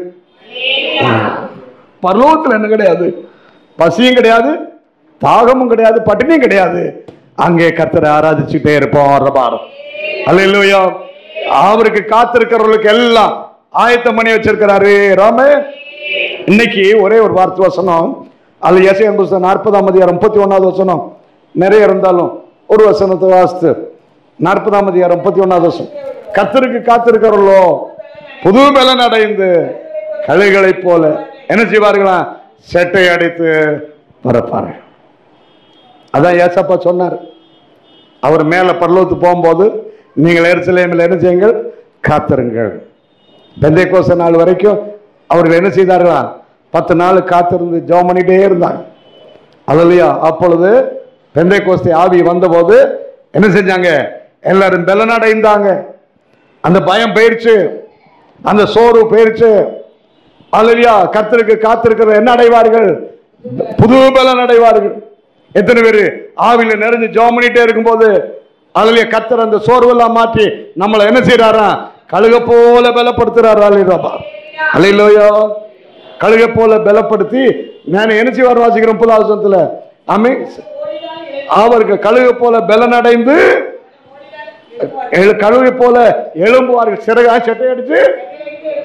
பரலோகத்துல என்ன கிடையாது பசியும் கிடையாது தாகமும் கிடையாது பட்டினியும் கிடையாது அங்கே கர்த்தரை ஆராதிச்சுட்டே இருப்போம் ரபாரம் அல்லையா அவருக்கு காத்திருக்கிறவர்களுக்கு எல்லாம் ஆயத்தம் பண்ணி வச்சிருக்கிறாரு ராமே இன்னைக்கு ஒரே ஒரு வார்த்தை வசனம் அல்ல எசையன் புஸ்தகம் நாற்பதாம் அதிகாரம் முப்பத்தி ஒன்னாவது வசனம் நிறைய இருந்தாலும் ஒரு வசனத்தை வாசித்து நாற்பதாம் அதிகாரம் முப்பத்தி ஒன்னாவது வசனம் கர்த்தருக்கு காத்திருக்கிறவர்களோ புது பலன் அடைந்து கழுகளைப் போல என்ன செய்வார்களா செட்டை அடித்து பரப்பார்கள் அதான் ஏசப்பா சொன்னார் அவர் மேல பரலோகத்துக்கு போகும்போது நீங்கள் எரிசலேமில் என்ன செய்யுங்கள் காத்திருங்கள் பெந்தை கோச நாள் வரைக்கும் அவர்கள் என்ன செய்தார்களா பத்து நாள் காத்திருந்து ஜெபம் பண்ணிட்டே இருந்தாங்க அதுலையா அப்பொழுது பெந்தை கோஸ்தை ஆவி வந்தபோது என்ன செஞ்சாங்க எல்லாரும் பெலனடைந்தாங்க அந்த பயம் போயிருச்சு அந்த சோறு போயிருச்சு அல்லையா கர்த்தருக்கு காத்திருக்கிற என்ன அடைவார்கள் புது பலன் அடைவார்கள் எத்தனை பேரு ஆவில நிறைஞ்சு ஜோம் பண்ணிட்டே இருக்கும்போது அதுலயே கர்த்தர் அந்த சோர்வெல்லாம் மாற்றி நம்மளை என்ன செய்யறாரா கழுக போல பலப்படுத்துறாரு அலையிறாப்பா அலையிலோயோ கழுக போல பலப்படுத்தி நான் என்ன செய்வார் வாசிக்கிறேன் புதாசத்துல ஆமே அவருக்கு கழுக போல பலனடைந்து எழு- கழுகை போல எழும்புவார்கள் சிறகா சட்டை அடிச்சு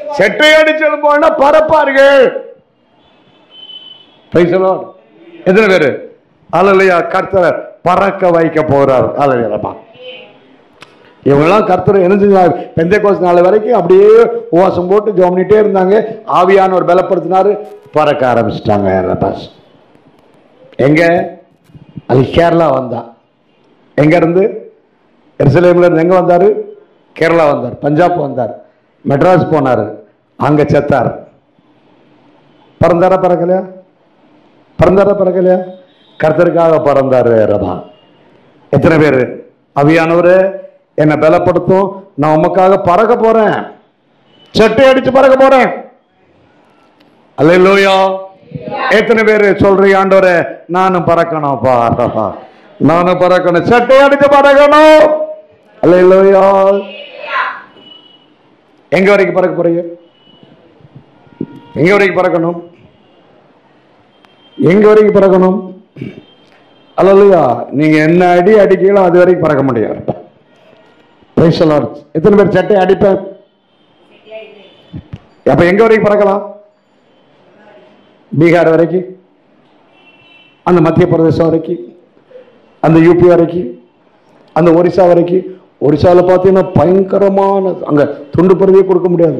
செட்டை அடிச்சு எழுப்புவாங்கன்னா பறப்பார்கள் Praise the Lord. எத்தனை பேரு அலலையா கர்த்தர் பறக்க வைக்க போறார் அலலையா இவங்கெல்லாம் கர்த்தர் என்ன செஞ்சாங்க பெந்தை கோஸ் நாள் வரைக்கும் அப்படியே உவாசம் போட்டு ஜோம் பண்ணிட்டே இருந்தாங்க ஆவியானவர் பலப்படுத்தினாரு பறக்க ஆரம்பிச்சிட்டாங்க பாஸ் எங்க அது கேரளா வந்தான் எங்க இருந்து எருசலேம்ல இருந்து எங்க வந்தாரு கேரளா வந்தார் பஞ்சாப் வந்தார் மெட்ராஸ் போனாரு அங்க செத்தார் பறந்தாரா பறக்கலையா பறந்தாரா பறக்கலையா கர்த்தருக்காக பறந்தாரு ரபா எத்தனை பேர் அவியானவரு என்னை பலப்படுத்தும் நான் உமக்காக பறக்க போறேன் சட்டை அடிச்சு பறக்க போறேன் அல்லேலூயா எத்தனை பேர் சொல்றீங்க ஆண்டவரே நானும் பறக்கணும்ப்பா நானும் பறக்கணும் சட்டை அடிச்சு பறக்கணும் அல்லேலூயா எங்க வரைக்கும் பறக்க போறீங்க எங்க வரைக்கும் பறக்கணும் எங்க வரைக்கும் பறக்கணும் அல்லையா நீங்க என்ன அடி அடிக்கலாம் அது வரைக்கும் பறக்க முடியாது Praise the Lord. எத்தனை பேர் சட்டை அடிப்பேன் அப்ப எங்க வரைக்கும் பறக்கலாம் பீகார் வரைக்கும் அந்த மத்திய பிரதேசம் வரைக்கும் அந்த யூபி வரைக்கும் அந்த ஒரிசா வரைக்கும் ஒரிசாவில் பார்த்தீங்கன்னா பயங்கரமான அங்க துண்டு பிரதியே கொடுக்க முடியாது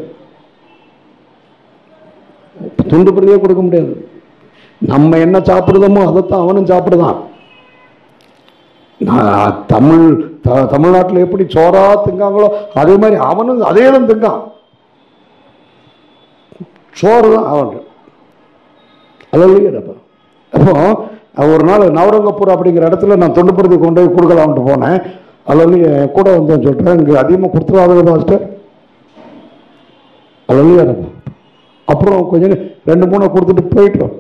துண்டு பிரதியே கொடுக்க முடியாது நம்ம என்ன சாப்பிடுதோமோ அதைத்தான் அவனும் சாப்பிடுதான் நான் தமிழ் த- தமிழ்நாட்டுல எப்படி சோறா திங்காங்களோ அதே மாதிரி அவனும் அதே தான் திங்கான் சோறு தான் அவன் அல்ல அப்போ ஒரு நாள் நவரங்கப்பூர் அப்படிங்கிற இடத்துல நான் தொண்டு பிரதி கொண்டு போய் கொடுக்கலாம்ட்டு போனேன் அல்ல என் கூட வந்து சொல்றேன் இங்கே அதிகமாக கொடுத்துருவாங்க மாஸ்டர் அல்ல அப்புறம் கொஞ்ச நேரம் ரெண்டு மூணு கொடுத்துட்டு போயிட்டோம்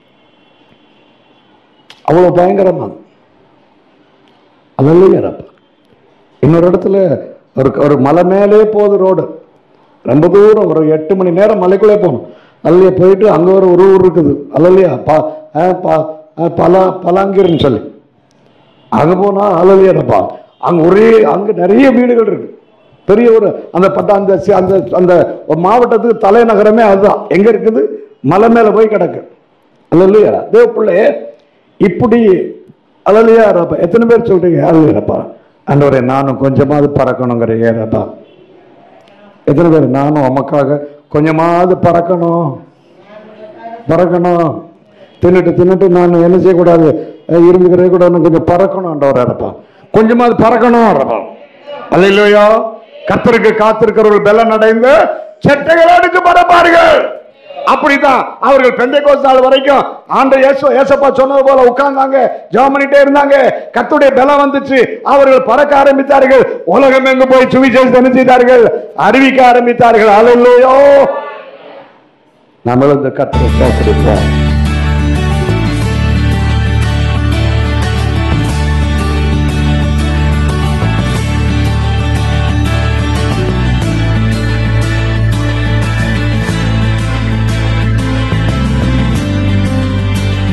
அவ்வளோ பயங்கரமா அல்லையரப்பா இன்னொரு இடத்துல ஒரு ஒரு மலை மேலே போகுது ரோடு ரொம்ப தூரம் ஒரு எட்டு மணி நேரம் மலைக்குள்ளே போகணும் அல்லையா போயிட்டு அங்கே ஒரு ஒரு ஊர் இருக்குது அல்லையா பா ஆ, பா- ஆ, பலா பலாங்கிருன்னு சொல்லி அங்கே போனால் அல்லையாடப்பா அங்கே ஒரே அங்கே நிறைய வீடுகள் இருக்கு பெரிய ஒரு அந்த பட்ட அந்த சி- அந்த அந்த ஒரு மாவட்டத்துக்கு தலைநகரமே அதுதான் எங்க இருக்குது மலை மேல போய் கிடக்கு அல்லையா தேவ பிள்ளை இப்படி அல்லையாரப்பா எத்தனை பேர் சொல்றீங்க அல்லையாரப்பா ஆண்டவரே நானும் கொஞ்சமாவது பறக்கணுங்கிறீங்கப்பா எத்தனை பேர் நானும் உமக்காக கொஞ்சமாவது பறக்கணும் பறக்கணும் தின்னுட்டு தின்னுட்டு நான் என்ன செய்யக்கூடாது அஹ் இருந்துக்கிறே கூடாது கொஞ்சம் பறக்கணும் ஆண்டவரப்பா கொஞ்சமாவது பறக்கணும் அல்லையா கத்தருக்கு காத்திருக்கிறவர்கள் பெலன் அடைந்து செட்டைகள் அடித்து பறப்பார்கள் அப்படிதான் அவர்கள் பெந்தை நாள் வரைக்கும் ஆண்ட ஏசு ஏசப்பா சொன்னது போல உட்கார்ந்தாங்க ஜெபம் பண்ணிட்டே இருந்தாங்க கத்துடைய பலம் வந்துச்சு அவர்கள் பறக்க ஆரம்பித்தார்கள் உலகம் எங்கு போய் சுவிசேஷம் என்ன செய்தார்கள் அறிவிக்க ஆரம்பித்தார்கள் அலையிலோயோ நம்மளும் இந்த கத்தரை சோதரிப்போம்